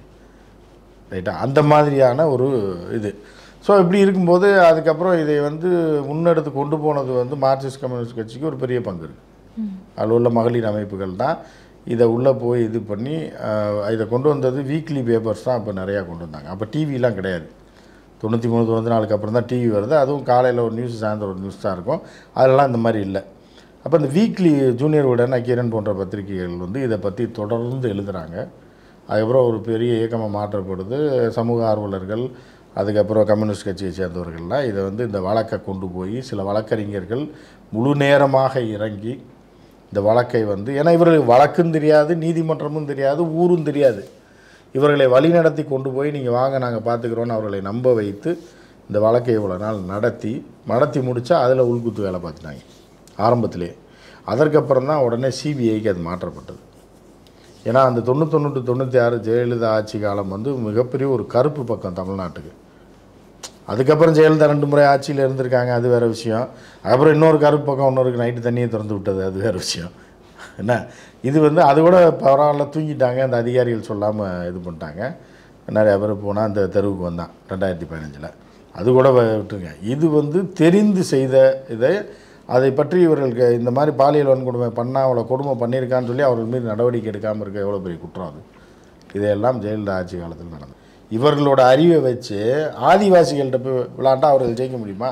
ரைட்டா அந்த மாதிரியான ஒரு இது ஸோ இப்படி இருக்கும்போது அதுக்கப்புறம் இதை வந்து முன்னெடுத்து கொண்டு போனது வந்து மார்க்சிஸ்ட் கம்யூனிஸ்ட் கட்சிக்கு ஒரு பெரிய பங்கு இருக்குது அதில் உள்ள மகளிர் அமைப்புகள் தான் இதை உள்ளே போய் இது பண்ணி ஆஹ், இதை கொண்டு வந்தது வீக்லி பேப்பர்ஸ் தான் அப்போ நிறையா கொண்டு வந்தாங்க அப்போ டிவிலாம் கிடையாது தொண்ணூற்றி மூணு தொண்ணூற்றி நாலுக்கு அப்புறம் தான் டிவி வருது அதுவும் காலையில் ஒரு நியூஸ் சாயந்தரம் ஒரு நியூஸ் தான் இருக்கும் அதெல்லாம் இந்த மாதிரி இல்லை அப்போ இந்த வீக்லி ஜூனியர் உடன் நக்கீரன் போன்ற பத்திரிகைகள் வந்து இதை பற்றி தொடர்ந்து எழுதுகிறாங்க அதுக்கப்புறம் ஒரு பெரிய இயக்கமாக மாற்றப்படுது சமூக ஆர்வலர்கள் அதுக்கப்புறம் கம்யூனிஸ்ட் கட்சியை சேர்ந்தவர்கள்லாம் இதை வந்து இந்த வழக்கை கொண்டு போய் சில வழக்கறிஞர்கள் முழு நேரமாக இறங்கி இந்த வழக்கை வந்து ஏன்னா இவர்களுக்கு வழக்கும் தெரியாது நீதிமன்றமும் தெரியாது ஊரும் தெரியாது இவர்களை வழிநடத்தி கொண்டு போய் நீங்கள் வாங்க நாங்கள் பார்த்துக்குறோன்னு அவர்களை நம்ப வைத்து இந்த வழக்கை இவ்வளோ நாள் நடத்தி நடத்தி முடித்தா அதில் உள்குத்து வேலை பார்த்துட்டாங்க ஆரம்பத்திலே அதற்கப்புறம் தான் உடனே சிபிஐக்கு அது மாற்றப்பட்டது ஏன்னா அந்த தொண்ணூத்தொன்று தொண்ணூற்றி ஆறு ஜெயலலிதா ஆட்சி காலம் வந்து மிகப்பெரிய ஒரு கருப்பு பக்கம் தமிழ்நாட்டுக்கு அதுக்கப்புறம் ஜெயலலிதா ரெண்டு முறை ஆட்சியில் இருந்திருக்காங்க அது வேறு விஷயம் அதுக்கப்புறம் இன்னொரு கருப்பு பக்கம் இன்னொருக்கு நைட்டு தண்ணியை திறந்து விட்டது அது வேறு விஷயம் என்ன இது வந்து அது கூட பரவாயில்ல தூங்கிட்டாங்க அந்த அதிகாரிகள் சொல்லாமல் இது பண்ணிட்டாங்க நிறைய பேர் போனால் அந்த தெருவுக்கு வந்தான் ரெண்டாயிரத்தி பதினஞ்சில் அது கூட வ- விட்டுருங்க இது வந்து தெரிந்து செய்த இதை அதை பற்றி இவர்களுக்கு இந்த மாதிரி பாலியல் வன்கொடுமை பண்ணால் அவளை கொடுமை பண்ணியிருக்கான்னு சொல்லி அவர்கள் மீது நடவடிக்கை எடுக்காமல் இருக்க எவ்வளோ பெரிய குற்றம் அது இதையெல்லாம் ஜெயலலிதா ஆட்சி காலத்தில் நடந்தது இவர்களோட அறிவை வச்சு ஆதிவாசிகள்கிட்ட போய் விளாண்டா அவர்கள் ஜெயிக்க முடியுமா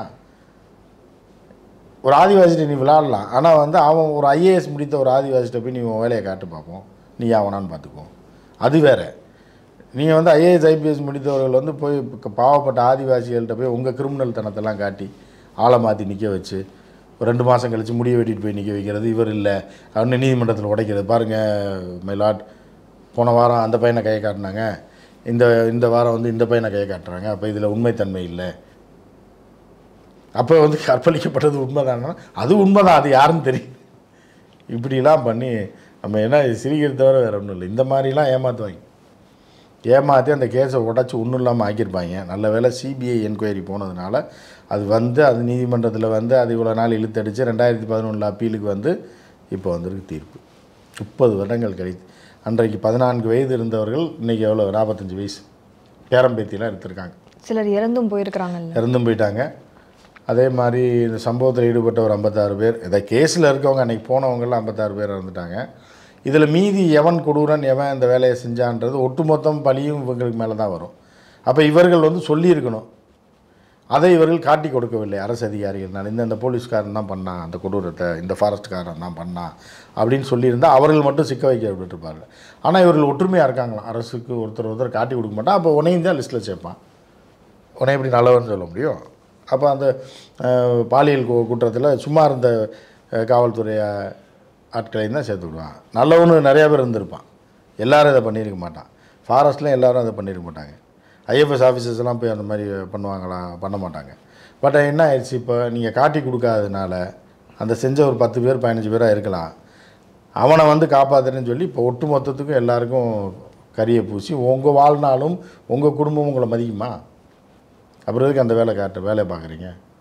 ஒரு ஆதிவாசிகிட்ட நீ விளாடலாம் ஆனால் வந்து அவன் ஒரு ஐஏஎஸ் முடித்த ஒரு ஆதிவாசிகிட்ட போய் நீ உன் வேலையை காட்டு பார்ப்போம் நீ அவனான்னு பார்த்துக்குவோம் அது வேற நீங்கள் வந்து ஐஏஎஸ் ஐபிஎஸ் முடித்தவர்கள் வந்து போய் இப்ப பாவப்பட்ட ஆதிவாசிகள்கிட்ட போய் உங்கள் கிரிமினல் தனத்தெல்லாம் காட்டி ஆளை மாற்றி நிற்க வச்சு ஒரு ரெண்டு மாதம் கழித்து முடிய வெட்டிட்டு போய் நிற்க வைக்கிறது இவர் இல்லை அவனு நீதிமன்றத்தில் உடைக்கிறது பாருங்கள் மைலாட் போன வாரம் அந்த பையனை கையை காட்டினாங்க இந்த இந்த வாரம் வந்து இந்த பையனை கையை காட்டுறாங்க அப்போ இதில் உண்மைத்தன்மை இல்லை அப்போ வந்து கற்பழிக்கப்பட்டது உண்மைதானா அது உண்மைதான் அது யாருன்னு தெரியும் இப்படிலாம் பண்ணி நம்ம என்ன சிரிக்கிறது தவிர வேறு ஒன்றும் இல்லை இந்த மாதிரிலாம் ஏமாற்றுவாங்க ஏமாற்றி அந்த கேஸை உடச்சி ஒன்றும் இல்லாமல் ஆக்கியிருப்பாங்க நல்ல வேளை சிபிஐ என்கொயரி போனதுனால அது வந்து அது நீதிமன்றத்தில் வந்து அது இவ்வளோ நாள் இழுத்தடிச்சு ரெண்டாயிரத்தி பதினொன்றில் அப்பீலுக்கு வந்து இப்போ வந்திருக்கு தீர்ப்பு முப்பது வருடங்கள் கழித்து அன்றைக்கு பதினான்கு வயது இருந்தவர்கள் இன்றைக்கி எவ்வளோ நாற்பத்தஞ்சு வயசு பேரம்பேத்திலாம் எடுத்திருக்காங்க சிலர் இறந்தும் போயிருக்கிறாங்கல்ல இறந்தும் போயிட்டாங்க அதே மாதிரி இந்த சம்பவத்தில் ஈடுபட்ட ஒரு ஐம்பத்தாறு பேர் இதை கேஸில் இருக்கவங்க அன்றைக்கி போனவங்களாம் ஐம்பத்தாறு பேர் இறந்துட்டாங்க இதில் மீதி எவன் கொடூரன் எவன் இந்த வேலையை செஞ்சான்றது ஒட்டுமொத்தம் பழியும் இவங்களுக்கு மேலே தான் வரும் அப்போ இவர்கள் வந்து சொல்லியிருக்கணும் அதை இவர்கள் காட்டி கொடுக்கவில்லை அரசு அதிகாரிகள் நான் இந்த இந்த போலீஸ்காரன் தான் பண்ணான் அந்த கொடூரத்தை இந்த ஃபாரஸ்ட்காரன் தான் பண்ணான் அப்படின்னு சொல்லியிருந்தா அவர்கள் மட்டும் சிக்க வைக்க விட்டுருப்பார்கள் ஆனால் இவர்கள் ஒற்றுமையாக இருக்காங்களாம் அரசுக்கு ஒருத்தர் ஒருத்தர் காட்டி கொடுக்க மாட்டான் அப்போ உனையும் தான் லிஸ்ட்டில் சேர்ப்பான் உன்னை எப்படி நல்லவன்னு சொல்ல முடியும் அப்போ அந்த அஹ், பாலியல் கு- குற்றத்தில் சும்மா இருந்த அஹ், காவல்துறை அஹ், ஆட்களையும் தான் சேர்த்து விடுவான் நல்லவனு நிறையா பேர் இருந்திருப்பான் எல்லாரும் இதை பண்ணியிருக்க மாட்டான் ஃபாரஸ்ட்லையும் எல்லாரும் அதை பண்ணியிருக்க மாட்டாங்க ஐஎஃப்எஸ் ஆஃபீஸர்ஸ் எல்லாம் போய் அந்த மாதிரி பண்ணுவாங்களா பண்ண மாட்டாங்க பட் என்ன ஆயிடுச்சு இப்போ நீங்கள் காட்டி கொடுக்காததுனால அந்த செஞ்ச ஒரு பத்து பேர் பதினஞ்சு பேராக இருக்கலாம் அவனை வந்து காப்பாற்றுறேன்னு சொல்லி இப்போ ஒட்டு மொத்தத்துக்கும் எல்லாருக்கும் கரியை பூசி உங்கள் வாழ்நாளும் உங்கள் குடும்பம் உங்களை மதிக்குமா அப்புறம் எதுக்கு அந்த வேலை காட்ட வேலையை பார்க்குறீங்க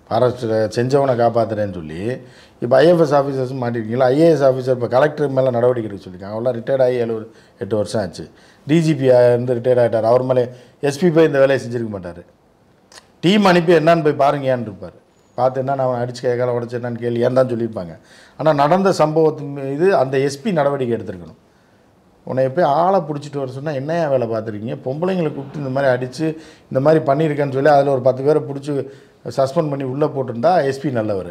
ஃபாரஸ்ட்டில் செஞ்சவனை காப்பாற்றுறேன்னு சொல்லி இப்போ ஐஎஃப்எஸ் ஆஃபீஸர்ஸ் மாட்டிருக்கீங்களா ஐஏஎஸ் ஆஃபீஸர் இப்போ கலெக்டர் மேலே நடவடிக்கை எடுக்க சொல்லியிருக்காங்க அவெல்லாம் ரிட்டையர்ட் ஆகி ஏழு எட்டு வருஷம் ஆச்சு டிஜிபி இருந்து ரிட்டையர்ட் ஆகிட்டார் அவர் மேலே எஸ்பி போய் இந்த வேலையை செஞ்சுருக்க மாட்டார் டீம் அனுப்பி என்னன்னு போய் பாருங்கயான்னு இருப்பார் பார்த்து என்ன அவன் அடிச்சு கேட்கல உடச்சு என்னன்னு கேள்வி ஏன் தான் சொல்லியிருப்பாங்க ஆனால் நடந்த சம்பவத்தின் மீது அந்த எஸ்பி நடவடிக்கை எடுத்திருக்கணும் உன்னை போய் ஆளை பிடிச்சிட்டு வர சொன்னால் என்னையா வேலை பார்த்துருக்கீங்க பொம்பளைங்களை கூப்பிட்டு இந்த மாதிரி அடித்து இந்த மாதிரி பண்ணியிருக்கேன்னு சொல்லி அதில் ஒரு பத்து பேரை பிடிச்சி சஸ்பெண்ட் பண்ணி உள்ளே போட்டிருந்தா எஸ்பி நல்லவர்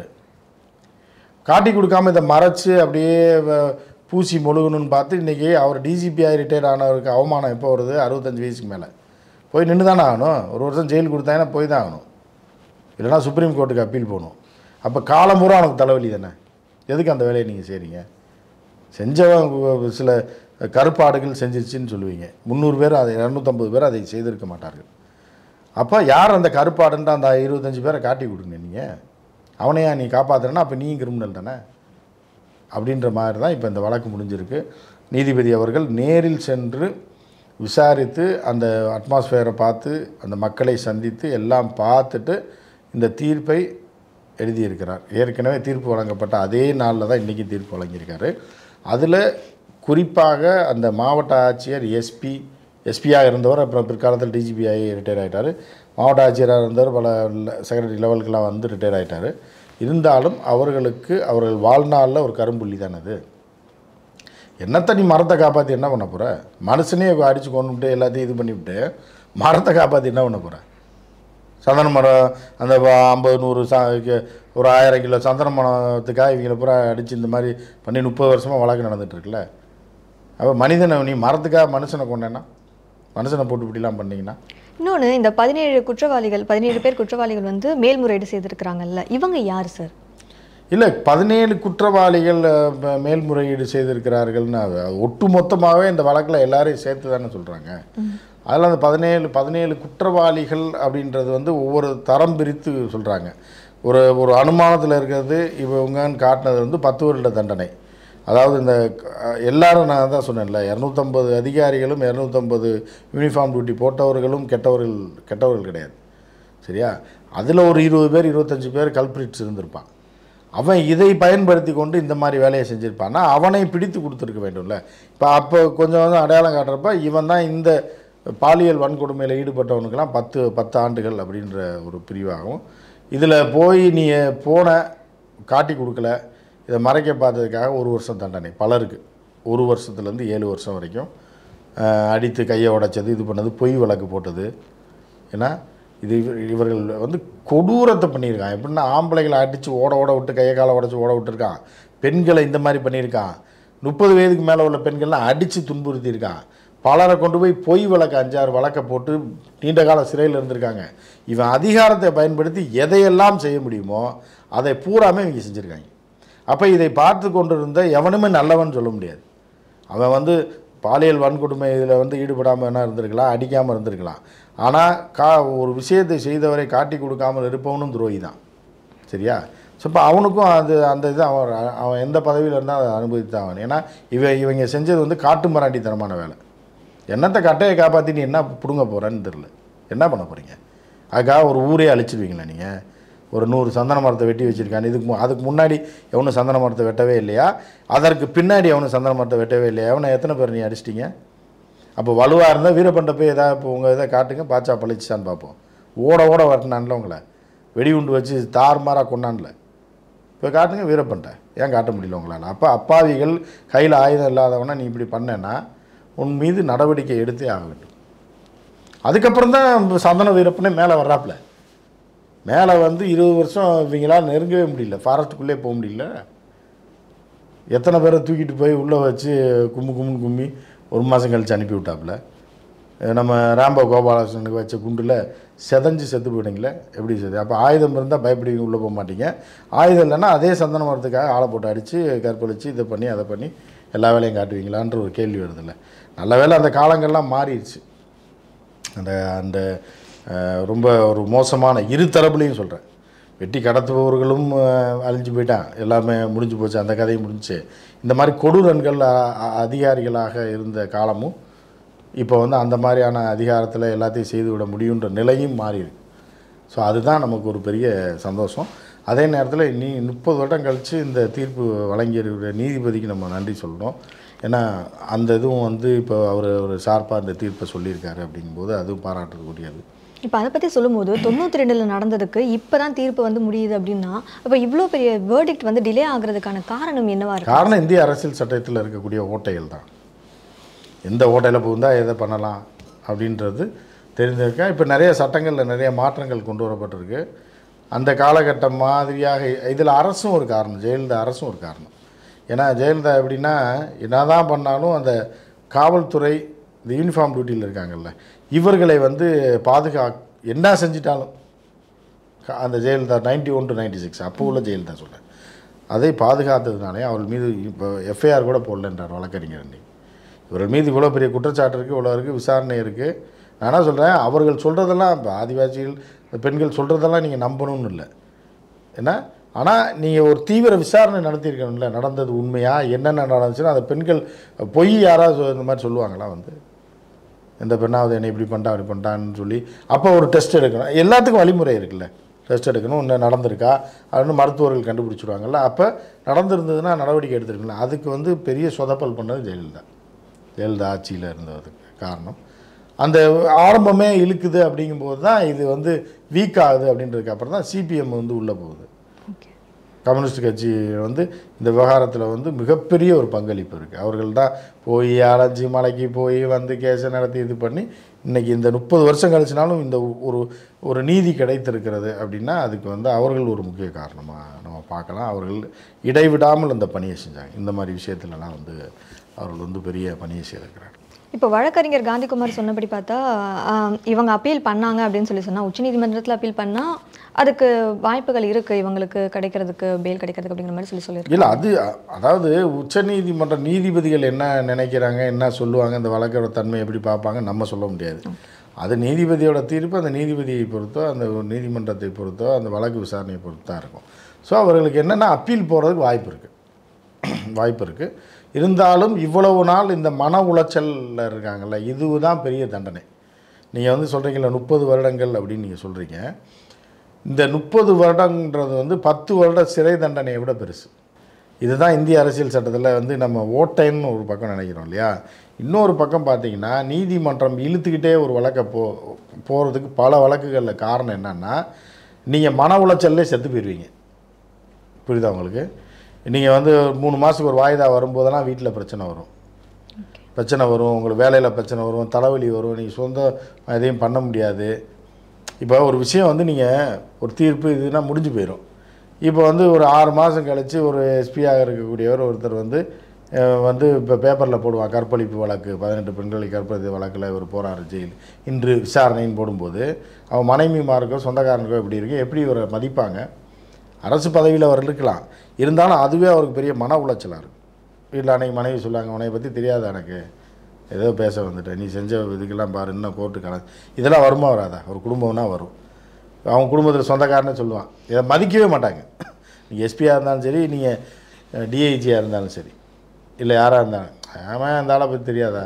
காட்டி கொடுக்காம இதை மறைச்சு அப்படியே வ- பூசி மொழுகணும்னு பார்த்து இன்றைக்கி அவர் டிஜிபிஆய் ரிட்டையர்ட் ஆனவருக்கு அவமானம் எப்போ வருது அறுபத்தஞ்சு வயசுக்கு மேலே போய் நின்று தானே ஆகணும் ஒரு வருஷம் ஜெயில் கொடுத்தாங்கன்னா போய் தான் ஆகணும் இல்லைனா சுப்ரீம் கோர்ட்டுக்கு அப்பீல் போகணும் அப்போ காலம்பூரா அவனுக்கு தலைவலி தானே எதுக்கு அந்த வேலையை நீங்கள் செய்கிறீங்க செஞ்சவன் கு- சில கருப்பாடுகள் செஞ்சிருச்சுன்னு சொல்லுவீங்க முந்நூறு பேர் அதை இரநூத்தம்பது பேர் அதை செய்திருக்க மாட்டார்கள் அப்போ யார் அந்த கருப்பாடுன்ற அந்த இருபத்தஞ்சு பேரை காட்டி கொடுங்க நீங்கள் அவனையா நீ காப்பாற்றுறேன்னா அப்போ நீ கிரிமினல் தானே அப்படின்ற மாதிரி தான் இப்போ இந்த வழக்கு முடிஞ்சிருக்கு நீதிபதி அவர்கள் நேரில் சென்று விசாரித்து அந்த அட்மாஸ்ஃபியரை பார்த்து அந்த மக்களை சந்தித்து எல்லாம் பார்த்துட்டு இந்த தீர்ப்பை எழுதியிருக்கிறார் ஏற்கனவே தீர்ப்பு வழங்கப்பட்ட அதே நாளில் தான் இன்றைக்கி தீர்ப்பு வழங்கியிருக்காரு அதில் குறிப்பாக அந்த மாவட்ட ஆட்சியர் எஸ்பி எஸ்பியாக இருந்தவர் அப்புறம் பிற்காலத்தில் டிஜிபி ஆகி ரிட்டையர் ஆகிட்டார் மாவட்ட ஆட்சியராக இருந்தவர் பல செக்ரட்டரி லெவலுக்கெல்லாம் வந்து ரிட்டையர் ஆகிட்டார் இருந்தாலும் அவர்களுக்கு அவர்கள் வாழ்நாளில் ஒரு கரும்புள்ளி தானே அது என்னத்தை நீ மரத்தை காப்பாற்றி என்ன பண்ண போகிற மனுஷனே அடித்து கொண்டுவிட்டு எல்லாத்தையும் இது பண்ணிவிட்டு மரத்தை காப்பாற்றி என்ன பண்ண போகிற சந்தன மரம் அந்த வ- ஐம்பது நூறு சா கி- ஒரு ஆயிரம் கிலோ சந்தன மரத்துக்காக இவங்களை பூரா அடித்து இந்த மாதிரி பண்ணி முப்பது வருஷமாக வழக்கு நடந்துட்டு இருக்குல்ல அப்போ மனிதனை நீ மரத்துக்காக மனுஷனை கொண்டேன்னா மனுஷனை போட்டு இப்படிலாம் பண்ணீங்கன்னா இன்னொன்று இந்த பதினேழு குற்றவாளிகள் பதினேழு பேர் குற்றவாளிகள் வந்து மேல்முறையீடு செய்திருக்கிறாங்கல்ல இவங்க யார் சார் இல்லை பதினேழு குற்றவாளிகள் அஹ், ம- மேல்முறையீடு செய்திருக்கிறார்கள்னு அது அது ஒட்டுமொத்தமாகவே இந்த வழக்கில் எல்லாரையும் சேர்த்து தானே சொல்கிறாங்க அதில் அந்த பதினேழு பதினேழு குற்றவாளிகள் அப்படின்றது வந்து ஒவ்வொரு தரம் பிரித்து சொல்கிறாங்க ஒரு ஒரு அனுமானத்தில் இருக்கிறது இவங்கன்னு காட்டினது வந்து பத்து வருட தண்டனை அதாவது இந்த அஹ், எல்லாரும் நான் தான் சொன்னேன்ல இரநூத்தம்பது அதிகாரிகளும் இரநூத்தம்பது யூனிஃபார்ம் டியூட்டி போட்டவர்களும் கெட்டவர்கள் கெட்டவர்கள் கிடையாது சரியா அதில் ஒரு இருபது பேர் இருபத்தஞ்சு பேர் கல்பிரிட்ஸ் இருந்திருப்பான் அவன் இதை பயன்படுத்தி கொண்டு இந்த மாதிரி வேலையை செஞ்சுருப்பான்னா அவனை பிடித்து கொடுத்துருக்க வேண்டும்ல இப்போ அப்போ கொஞ்சம் வந்து அடையாளம் காட்டுறப்ப இவன் தான் இந்த பாலியல் வன்கொடுமையில் ஈடுபட்டவனுக்கெல்லாம் பத்து பத்து ஆண்டுகள் அப்படின்ற ஒரு பிரிவாகும் இதில் போய் நீ போன காட்டி கொடுக்கல இதை மறைக்க பார்த்ததுக்காக ஒரு வருஷம் தண்டனை பலருக்கு ஒரு வருஷத்துலேருந்து ஏழு வருஷம் வரைக்கும் அஹ், அடித்து கையை உடைச்சது இது பண்ணது பொய் வழக்கு போட்டது ஏன்னா இது இவ- இவர்கள் வந்து கொடூரத்தை பண்ணியிருக்கான் எப்படின்னா ஆம்பளைகளை அடித்து ஓட ஓட விட்டு கையை காலை உடச்சி ஓட விட்டுருக்கான் பெண்களை இந்த மாதிரி பண்ணியிருக்கான் முப்பது வயதுக்கு மேலே உள்ள பெண்கள்லாம் அடித்து துன்புறுத்தியிருக்கான் பலரை கொண்டு போய் பொய் வழக்கு அஞ்சாறு வழக்கை போட்டு நீண்ட கால சிறையில் இருந்திருக்காங்க இவன் அதிகாரத்தை பயன்படுத்தி எதையெல்லாம் செய்ய முடியுமோ அதை பூராமே இவங்க செஞ்சுருக்காங்க அப்போ இதை பார்த்து கொண்டிருந்த எவனுமே நல்லவன் சொல்ல முடியாது அவன் வந்து பாலியல் வன்கொடுமை இதில் வந்து ஈடுபடாமல் என்ன இருந்திருக்கலாம் அடிக்காமல் இருந்திருக்கலாம் ஆனால் கா ஒரு விஷயத்தை செய்தவரை காட்டி கொடுக்காமல் இருப்பவனும் துரோகி தான் சரியா ஸோ இப்போ அவனுக்கும் அது அந்த இது அவன் அவன் எந்த பதவியில் இருந்தால் அதை அனுபவித்து அவன் ஏன்னா இவ இவங்க செஞ்சது வந்து காட்டு மிராண்டித்தனமான வேலை என்னத்தை கட்டையை காப்பாற்றி நீ என்ன பிடுங்க போகிறேன்னு தெரில என்ன பண்ண போகிறீங்க அதுக்காக ஒரு ஊரே அழிச்சிடுவீங்களா நீங்கள் ஒரு நூறு சந்தன மரத்தை வெட்டி வச்சுருக்காங்க இதுக்கு மு- அதுக்கு முன்னாடி எவனும் சந்தன மரத்தை வெட்டவே இல்லையா அதற்கு பின்னாடி எவனும் சந்தன மரத்தை வெட்டவே இல்லையா எவனை எத்தனை பேர் நீ அடிச்சிட்டீங்க அப்போ வலுவாக இருந்தால் வீரப்பண்ட போய் எதாவது இப்போ உங்கள் இதை காட்டுங்க பாச்சா பழிச்சான்னு பார்ப்போம் ஓட ஓட வரட்டினான்ல உங்களை வெடிகுண்டு வச்சு தாறுமாறாக கொண்டான்ல இப்போ காட்டுங்க வீரப்பன்ட்ட ஏன் காட்ட முடியல உங்களால் அப்போ அப்பாவிகள் கையில் ஆயுதம் இல்லாதவனை நீ இப்படி பண்ணேன்னா உன் மீது நடவடிக்கை எடுத்தே ஆக வேண்டும் அதுக்கப்புறம் தான் சந்தன வீரப்பனே மேலே வர்றாப்புல மேலே வந்து இருபது வருஷம் இவங்களால் நெருங்கவே முடியல ஃபாரஸ்ட்டுக்குள்ளே போக முடியல எத்தனை பேரை தூக்கிட்டு போய் உள்ளே வச்சு கும்மு கும்முன்னு கும்மி ஒரு மாதம் கழிச்சு அனுப்பி விட்டாப்புல அஹ் நம்ம ராம்போ கோபாலகிருஷ்ணனுக்கு வச்ச குண்டில் செதஞ்சு செத்து போயிட்டீங்களே எப்படி செது அப்போ ஆயுதம் இருந்தால் பயப்படுவீங்க உள்ளே போக மாட்டீங்க ஆயுதம் இல்லைன்னா அதே சந்தன மரத்துக்காக ஆளை போட்டு அடித்து கற்பழித்து இதை பண்ணி அதை பண்ணி எல்லா வேலையும் காட்டுவீங்களான்ற ஒரு கேள்வி வருதுல்ல நல்ல வேளை அந்த காலங்கள்லாம் மாறிடுச்சு அந்த அந்த அஹ், ரொம்ப ஒரு மோசமான இரு தரப்புலையும் சொல்கிறேன் வெட்டி கடத்துபவர்களும் அஹ், அழிஞ்சு போயிட்டான் எல்லாமே முடிஞ்சு போச்சு அந்த கதையும் முடிஞ்சுச்சு இந்த மாதிரி கொடூரன்கள் அ- அ- அதிகாரிகளாக இருந்த காலமும் இப்போ வந்து அந்த மாதிரியான அதிகாரத்தில் எல்லாத்தையும் செய்து விட முடியுன்ற நிலையும் மாறி இருக்கு ஸோ அதுதான் நமக்கு ஒரு பெரிய சந்தோஷம் அதே நேரத்தில் நீ முப்பது வருடம் கழித்து இந்த தீர்ப்பு வழங்கியிருக்கிற நீதிபதிக்கு நம்ம நன்றி சொல்லணும் ஏன்னா அந்த இதுவும் வந்து இப்போ அவர் ஒரு ஷார்ப்பாக இந்த தீர்ப்பை சொல்லியிருக்காரு அப்படிங்கும்போது அதுவும் பாராட்டுறதுக்குரியது இப்போ அதை பற்றி சொல்லும்போது தொண்ணூற்றி ரெண்டில் நடந்ததுக்கு இப்போ தான் தீர்ப்பு வந்து முடியுது அப்படின்னா அப்போ இவ்வளோ பெரிய வேர்டிக்ட் வந்து டிலே ஆகுறதுக்கான காரணம் என்னவா இருக்கு காரணம் இந்திய அரசியல் சட்டத்தில் இருக்கக்கூடிய ஓட்டைகள் தான் எந்த ஓட்டையில் புகுந்தா எதை பண்ணலாம் அப்படின்றது தெரிஞ்சிருக்கா இப்போ நிறைய சட்டங்களில் நிறைய மாற்றங்கள் கொண்டு வரப்பட்டிருக்கு அந்த காலகட்டம் மாதிரியாக இதில் அரசும் ஒரு காரணம் ஜெயலலிதா அரசும் ஒரு காரணம் ஏன்னா ஜெயலலிதா எப்படின்னா என்னதான் பண்ணாலும் அந்த காவல்துறை இந்த யூனிஃபார்ம் டியூட்டியில் இருக்காங்கல்ல இவர்களை வந்து பாதுகா என்ன செஞ்சிட்டாலும் க- அந்த Jayalalithaa ninety one to ninety six அப்போ உள்ள ஜெயலலிதா சொல்கிறேன் அதை பாதுகாத்ததுனாலே அவள் மீது இப்போ எஃப்ஐஆர் கூட போடலன்றார் வழக்கறிஞர் அன்னைக்கு இவர்கள் மீது இவ்வளோ பெரிய குற்றச்சாட்டு இருக்குது இவ்வளோ இருக்குது விசாரணை இருக்குது நான் என்ன சொல்கிறேன் அவர்கள் சொல்கிறதெல்லாம் இப்போ ஆதிவாசிகள் பெண்கள் சொல்கிறதெல்லாம் நீங்கள் நம்பணும்னு இல்லை என்ன ஆனால் நீங்கள் ஒரு தீவிர விசாரணை நடத்தியிருக்கணும்ல நடந்தது உண்மையா என்னென்ன நடந்துச்சுன்னா அந்த பெண்கள் பொய் யாராவது சொ- இந்த மாதிரி சொல்லுவாங்களா வந்து இந்த பெண்ணாவது என்னை இப்படி பண்ணிட்டா அப்படி பண்ணிட்டான்னு சொல்லி அப்போ ஒரு டெஸ்ட் எடுக்கணும் எல்லாத்துக்கும் வழிமுறை இருக்குல்ல டெஸ்ட் எடுக்கணும் இன்னும் நடந்திருக்கா அப்படின்னு மருத்துவர்கள் கண்டுபிடிச்சிருவாங்கல்ல அப்போ நடந்திருந்ததுன்னா நடவடிக்கை எடுத்திருக்கணும் அதுக்கு வந்து பெரிய சொதப்பல் பண்ணது ஜெயலலிதா ஜெயலலிதா ஆட்சியில் இருந்ததுக்கு காரணம் அந்த ஆரம்பமே இழுக்குது அப்படிங்கும்போது தான் இது வந்து வீக் ஆகுது அப்படின்றதுக்கு அப்புறம் தான் சிபிஎம் வந்து உள்ளே போகுது ஓகே கம்யூனிஸ்ட் கட்சி வந்து இந்த விவகாரத்தில் வந்து மிகப்பெரிய ஒரு பங்களிப்பு இருக்குது அவர்கள் தான் போய் அலைஞ்சு மலைக்கு போய் வந்து கேஸை நடத்தி இது பண்ணி இன்றைக்கி இந்த முப்பது வருஷம் கழிச்சினாலும் இந்த ஒரு ஒரு நீதி கிடைத்திருக்கிறது அப்படின்னா அதுக்கு வந்து அவர்கள் ஒரு முக்கிய காரணமாக நம்ம பார்க்கலாம் அவர்கள் இடைவிடாமல் இந்த பணியை செஞ்சாங்க இந்த மாதிரி விஷயத்துலலாம் வந்து அவர்கள் வந்து பெரிய பணியை செய்திருக்கிறாங்க இப்போ வழக்கறிஞர் காந்திகுமார் சொன்னபடி பார்த்தா ஆம், இவங்க அப்பீல் பண்ணாங்க அப்படின்னு சொல்லி சொன்னா உச்சநீதிமன்றத்தில் அப்பீல் பண்ணா அதுக்கு வாய்ப்புகள் இருக்கு இவங்களுக்கு கிடைக்கிறதுக்கு பெயில் கிடைக்கிறதுக்கு அப்படிங்கிற மாதிரி சொல்லி சொல்லியிருக்காங்க இல்லை அது அ- அதாவது உச்சநீதிமன்ற நீதிபதிகள் என்ன நினைக்கிறாங்க என்ன சொல்லுவாங்க இந்த வழக்கோட தன்மை எப்படி பார்ப்பாங்க நம்ம சொல்ல முடியாது அது நீதிபதியோட தீர்ப்பு அந்த நீதிபதியை பொறுத்தோ அந்த நீதிமன்றத்தை பொறுத்தோ அந்த வழக்கு விசாரணையை பொறுத்து தான் இருக்கும் ஸோ அவர்களுக்கு என்னென்னா அப்பீல் போகிறதுக்கு வாய்ப்பு இருக்குது வாய்ப்பு இருக்குது இருந்தாலும் இவ்வளவு நாள் இந்த மன உளைச்சலில் இருக்காங்கல்ல இதுதான் பெரிய தண்டனை நீங்கள் வந்து சொல்கிறீங்களா முப்பது வருடங்கள் அப்படின்னு நீங்கள் சொல்கிறீங்க இந்த முப்பது வருடங்கிறது வந்து பத்து வருட சிறை தண்டனையை விட பெருசு இதுதான் இந்திய அரசியல் சட்டத்தில் வந்து நம்ம ஓட்டைன்னு ஒரு பக்கம் நினைக்கிறோம் இல்லையா இன்னொரு பக்கம் பார்த்தீங்கன்னா நீதிமன்றம் இழுத்துக்கிட்டே ஒரு வழக்கை போ போகிறதுக்கு பல வழக்குகளில் காரணம் என்னன்னா நீங்கள் மன உளைச்சல்லே செத்து போயிடுவீங்க புரியுதா உங்களுக்கு நீங்கள் வந்து மூணு மாதத்துக்கு ஒரு வாய்தா வரும்போதெல்லாம் வீட்டில் பிரச்சனை வரும் பிரச்சனை வரும் உங்களுக்கு வேலையில் பிரச்சனை வரும் தலைவலி வரும் நீங்கள் சொந்த எதையும் பண்ண முடியாது இப்போ ஒரு விஷயம் வந்து நீங்கள் ஒரு தீர்ப்பு இதுனா முடிஞ்சு போயிடும் இப்போ வந்து ஒரு ஆறு மாதம் கழித்து ஒரு எஸ்பியாக இருக்கக்கூடியவர் ஒருத்தர் வந்து அஹ், வந்து இப்போ பேப்பரில் போடுவான் கற்பழிப்பு வழக்கு பதினெட்டு பெண்களை கற்பழிப்பு வழக்கில் இவர் போகிறாரு ஜெயில் இன்று விசாரணைன்னு போடும்போது அவன் மனைவிமாருக்கோ சொந்தக்காரனுக்கோ எப்படி இருக்கு எப்படி இவரை மதிப்பாங்க அரசு பதவியில் அவர் இருக்கலாம் இருந்தாலும் அதுவே அவருக்கு பெரிய மன உளைச்சலாக இருக்கும் வீட்டில் அன்னைக்கு மனைவி சொல்லுவாங்க உன்னை பற்றி தெரியாதா எனக்கு ஏதோ பேச வந்துட்டேன் நீ செஞ்ச இதுக்கெல்லாம் பாரு இன்னும் கோர்ட்டு கணக்கு இதெல்லாம் வருமா வராதா ஒரு குடும்பம்னா வரும் அவங்க குடும்பத்தில் சொந்தக்காரனே சொல்லுவான் இதை மதிக்கவே மாட்டாங்க நீங்கள் எஸ்பியாக இருந்தாலும் சரி நீங்கள் டிஐஜியாக இருந்தாலும் சரி இல்லை யாராக இருந்தாலும் ஆமாம் அந்த ஆளை பற்றி தெரியாதா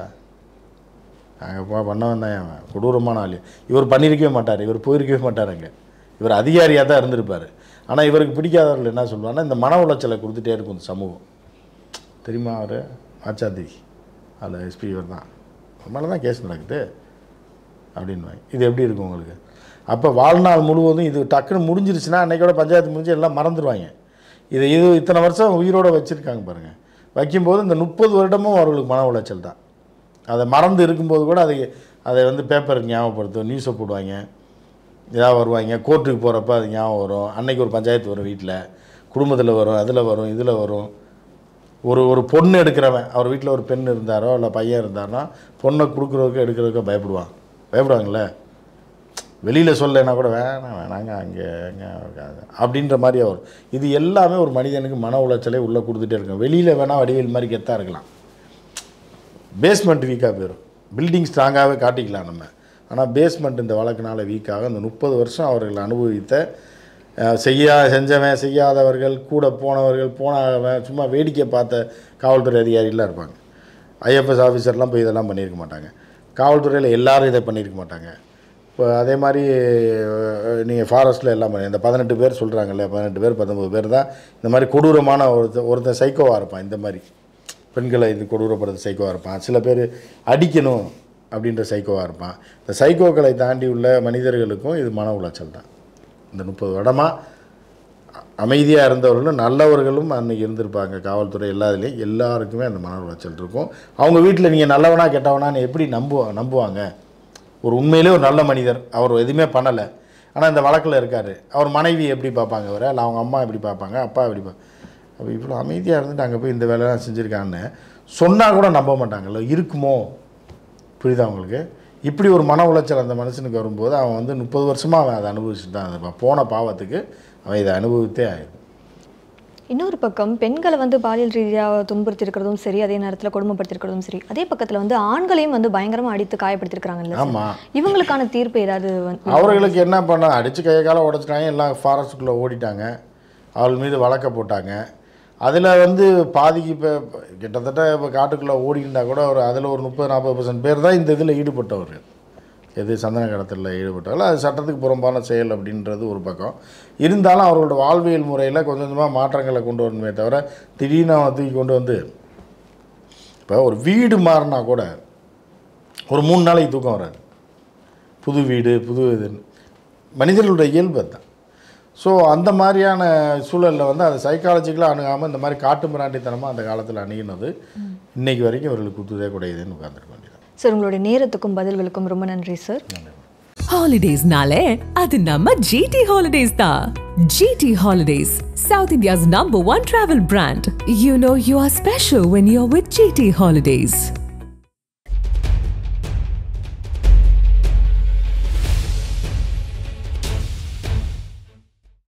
அங்கே போ பண்ணவன் தான் அவன் கொடூரமான ஆள் இவர் பண்ணியிருக்கவே மாட்டார் இவர் போயிருக்கவே மாட்டார் அங்கே இவர் அதிகாரியாக தான் இருந்திருப்பார் ஆனால் இவருக்கு பிடிக்காதவர்கள் என்ன சொல்லுவாங்கன்னா இந்த மன உளைச்சலை கொடுத்துட்டே இருக்கும் இந்த சமூகம் தெரியுமா அவர் ஆச்சாதி அதில் எஸ்பி இவர் தான் மேலே தான் கேஸ் நடக்குது அப்படின்வாங்க இது எப்படி இருக்கும் உங்களுக்கு அப்போ வாழ்நாள் முழுவதும் இது டக்குன்னு முடிஞ்சிருச்சுன்னா அன்னைக்கோட பஞ்சாயத்து முடிஞ்சு எல்லாம் மறந்துடுவாங்க இது இது இத்தனை வருஷம் உயிரோடு வச்சுருக்காங்க பாருங்கள் வைக்கும்போது இந்த முப்பது வருடமும் அவர்களுக்கு மன உளைச்சல் தான் அதை மறந்து இருக்கும்போது கூட அதை அதை வந்து பேப்பருக்கு ஞாபகப்படுத்தும் நியூஸை போடுவாங்க ஏதாவது வருவாங்க கோர்ட்டுக்கு போகிறப்ப அது ஞாபகம் வரும் அன்னைக்கு ஒரு பஞ்சாயத்து வரும் வீட்டில் குடும்பத்தில் வரும் அதில் வரும் இதில் வரும் ஒரு ஒரு பொண்ணு எடுக்கிறவன் அவர் வீட்டில் ஒரு பெண் இருந்தாரோ இல்லை பையன் இருந்தாருன்னா பொண்ணை கொடுக்குறதுக்கு எடுக்கிறதுக்கோ பயப்படுவான் பயப்படுவாங்கள்ல வெளியில் சொல்லலைன்னா கூட வேணாம் வேணாங்க அங்கே எங்க இருக்காது அப்படின்ற மாதிரி வரும் இது எல்லாமே ஒரு மனிதனுக்கு மன உளைச்சலே உள்ளே கொடுத்துட்டே இருக்கும் வெளியில் வேணால் வடிவேல் மாதிரி கெத்தாக இருக்கலாம் பேஸ்மெண்ட் வீக்காக போயிடும் பில்டிங் ஸ்ட்ராங்காகவே காட்டிக்கலாம் நம்ம ஆனால் பேஸ்மெண்ட் இந்த வழக்கினால வீக்காக இந்த முப்பது வருஷம் அவர்கள் அனுபவித்த அஹ், செய்யா செஞ்சவன் செய்யாதவர்கள் கூட போனவர்கள் போனவன் சும்மா வேடிக்கை பார்த்த காவல்துறை அதிகாரிலாம் இருப்பாங்க ஐஎஃப்எஸ் ஆஃபீஸர்லாம் போய் இதெல்லாம் பண்ணியிருக்க மாட்டாங்க காவல்துறையில் எல்லாரும் இதை பண்ணியிருக்க மாட்டாங்க இப்போ அதே மாதிரி நீங்கள் ஃபாரஸ்ட்டில் எல்லாம் பண்ணி- இந்த பதினெட்டு பேர் சொல்கிறாங்கல்ல பதினெட்டு பேர் பத்தொம்பது பேர் தான் இந்த மாதிரி கொடூரமான ஒருத்தன் ஒருத்தன் சைக்கோவாக இருப்பான் இந்த மாதிரி பெண்களை இது கொடூரப்படுத்த சைக்கோவாக இருப்பான் சில பேர் அடிக்கணும் அப்படின்ற சைக்கோவாக இருப்பான் இந்த சைக்கோக்களை தாண்டி உள்ள மனிதர்களுக்கும் இது மன உளைச்சல் தான் இந்த முப்பது வருடமாக அமைதியாக இருந்தவர்களும் நல்லவர்களும் அன்னைக்கு இருந்திருப்பாங்க காவல்துறை எல்லாத்துலேயும் எல்லாருக்குமே அந்த மன உளைச்சல் இருக்கும் அவங்க வீட்டில் நீங்கள் நல்லவனா கெட்டவனான்னு எப்படி நம்புவா நம்புவாங்க ஒரு உண்மையிலே ஒரு நல்ல மனிதர் அவர் எதுவுமே பண்ணலை ஆனால் இந்த வழக்கில் இருக்கார் அவர் மனைவி எப்படி பார்ப்பாங்க அவரை இல்லை அவங்க அம்மா எப்படி பார்ப்பாங்க அப்பா எப்படி பா அப்போ இவ்வளோ அமைதியாக இருந்துட்டு அங்கே போய் இந்த வேலையெல்லாம் செஞ்சுருக்கான்னு சொன்னால் கூட நம்ப மாட்டாங்கல்ல இருக்குமோ புரியுதா உங்களுக்கு இப்படி ஒரு மன உளைச்சல் அந்த மனுஷனுக்கு வரும்போது அவன் வந்து முப்பது வருஷமாக அவன் அதை அனுபவிச்சுட்டு தான் இருப்பான் போன பாவத்துக்கு அவன் இதை அனுபவித்தே ஆயிடும் இன்னொரு பக்கம் பெண்களை வந்து பாலியல் ரீதியாக துன்புறுத்திருக்கிறதும் சரி அதே நேரத்தில் கொடுமைப்படுத்திருக்கிறதும் சரி அதே பக்கத்தில் வந்து ஆண்களையும் வந்து பயங்கரமாக அடித்து காயப்படுத்திருக்கிறாங்கல்ல சார்? ஆமாம் இவங்களுக்கான தீர்ப்பு ஏதாவது வந்து அவர்களுக்கு என்ன பண்ண அடித்து கையை காலை உடச்சிட்டாங்க எல்லாம் ஃபாரஸ்ட்டுக்குள்ளே ஓடிட்டாங்க அவள் மீது வழக்க போட்டாங்க அதில் வந்து பாதிக்கு இப்போ கிட்டத்தட்ட இப்போ காட்டுக்குள்ளே ஓடிருந்தா கூட ஒரு அதில் ஒரு முப்பது நாற்பது பர்சன்ட் பேர் தான் இந்த இதில் ஈடுபட்டவர் எது சந்தன கடத்தலில் ஈடுபட்டாலும் அது சட்டத்துக்கு புறம்பான செயல் அப்படின்றது ஒரு பக்கம் இருந்தாலும் அவர்களோட வாழ்வியல் முறையில் கொஞ்சம் கொஞ்சமாக மாற்றங்களை கொண்டு வரணுமே தவிர திடீர்னு அவனை தூக்கி கொண்டு வந்து இப்போ ஒரு வீடு மாறினா கூட ஒரு மூணு நாளைக்கு தூக்கம் வராது புது வீடு புது இதுன்னு மனிதர்களுடைய இயல்பு தான் ஸோ அந்த மாதிரியான சூழலில் வந்து அதை சைக்காலஜிக்கலாக அணுகாமல் இந்த மாதிரி காட்டு மிராண்டித்தனமாக அந்த காலத்தில் அணுகினது இன்னைக்கு வரைக்கும் இவர்களுக்கு குத்துதே கூடையதுன்னு உட்காந்துருக்க வேண்டியது சார் உங்களுடைய நேரத்துக்கும் பதில்களுக்கும் ரொம்ப நன்றி சார் ஹாலிடேஸ்னாலே அது நம்ம ஜிடி ஹாலிடேஸ் தான் GT Holidays South India's number one travel brand you know you are special when you are with GT holidays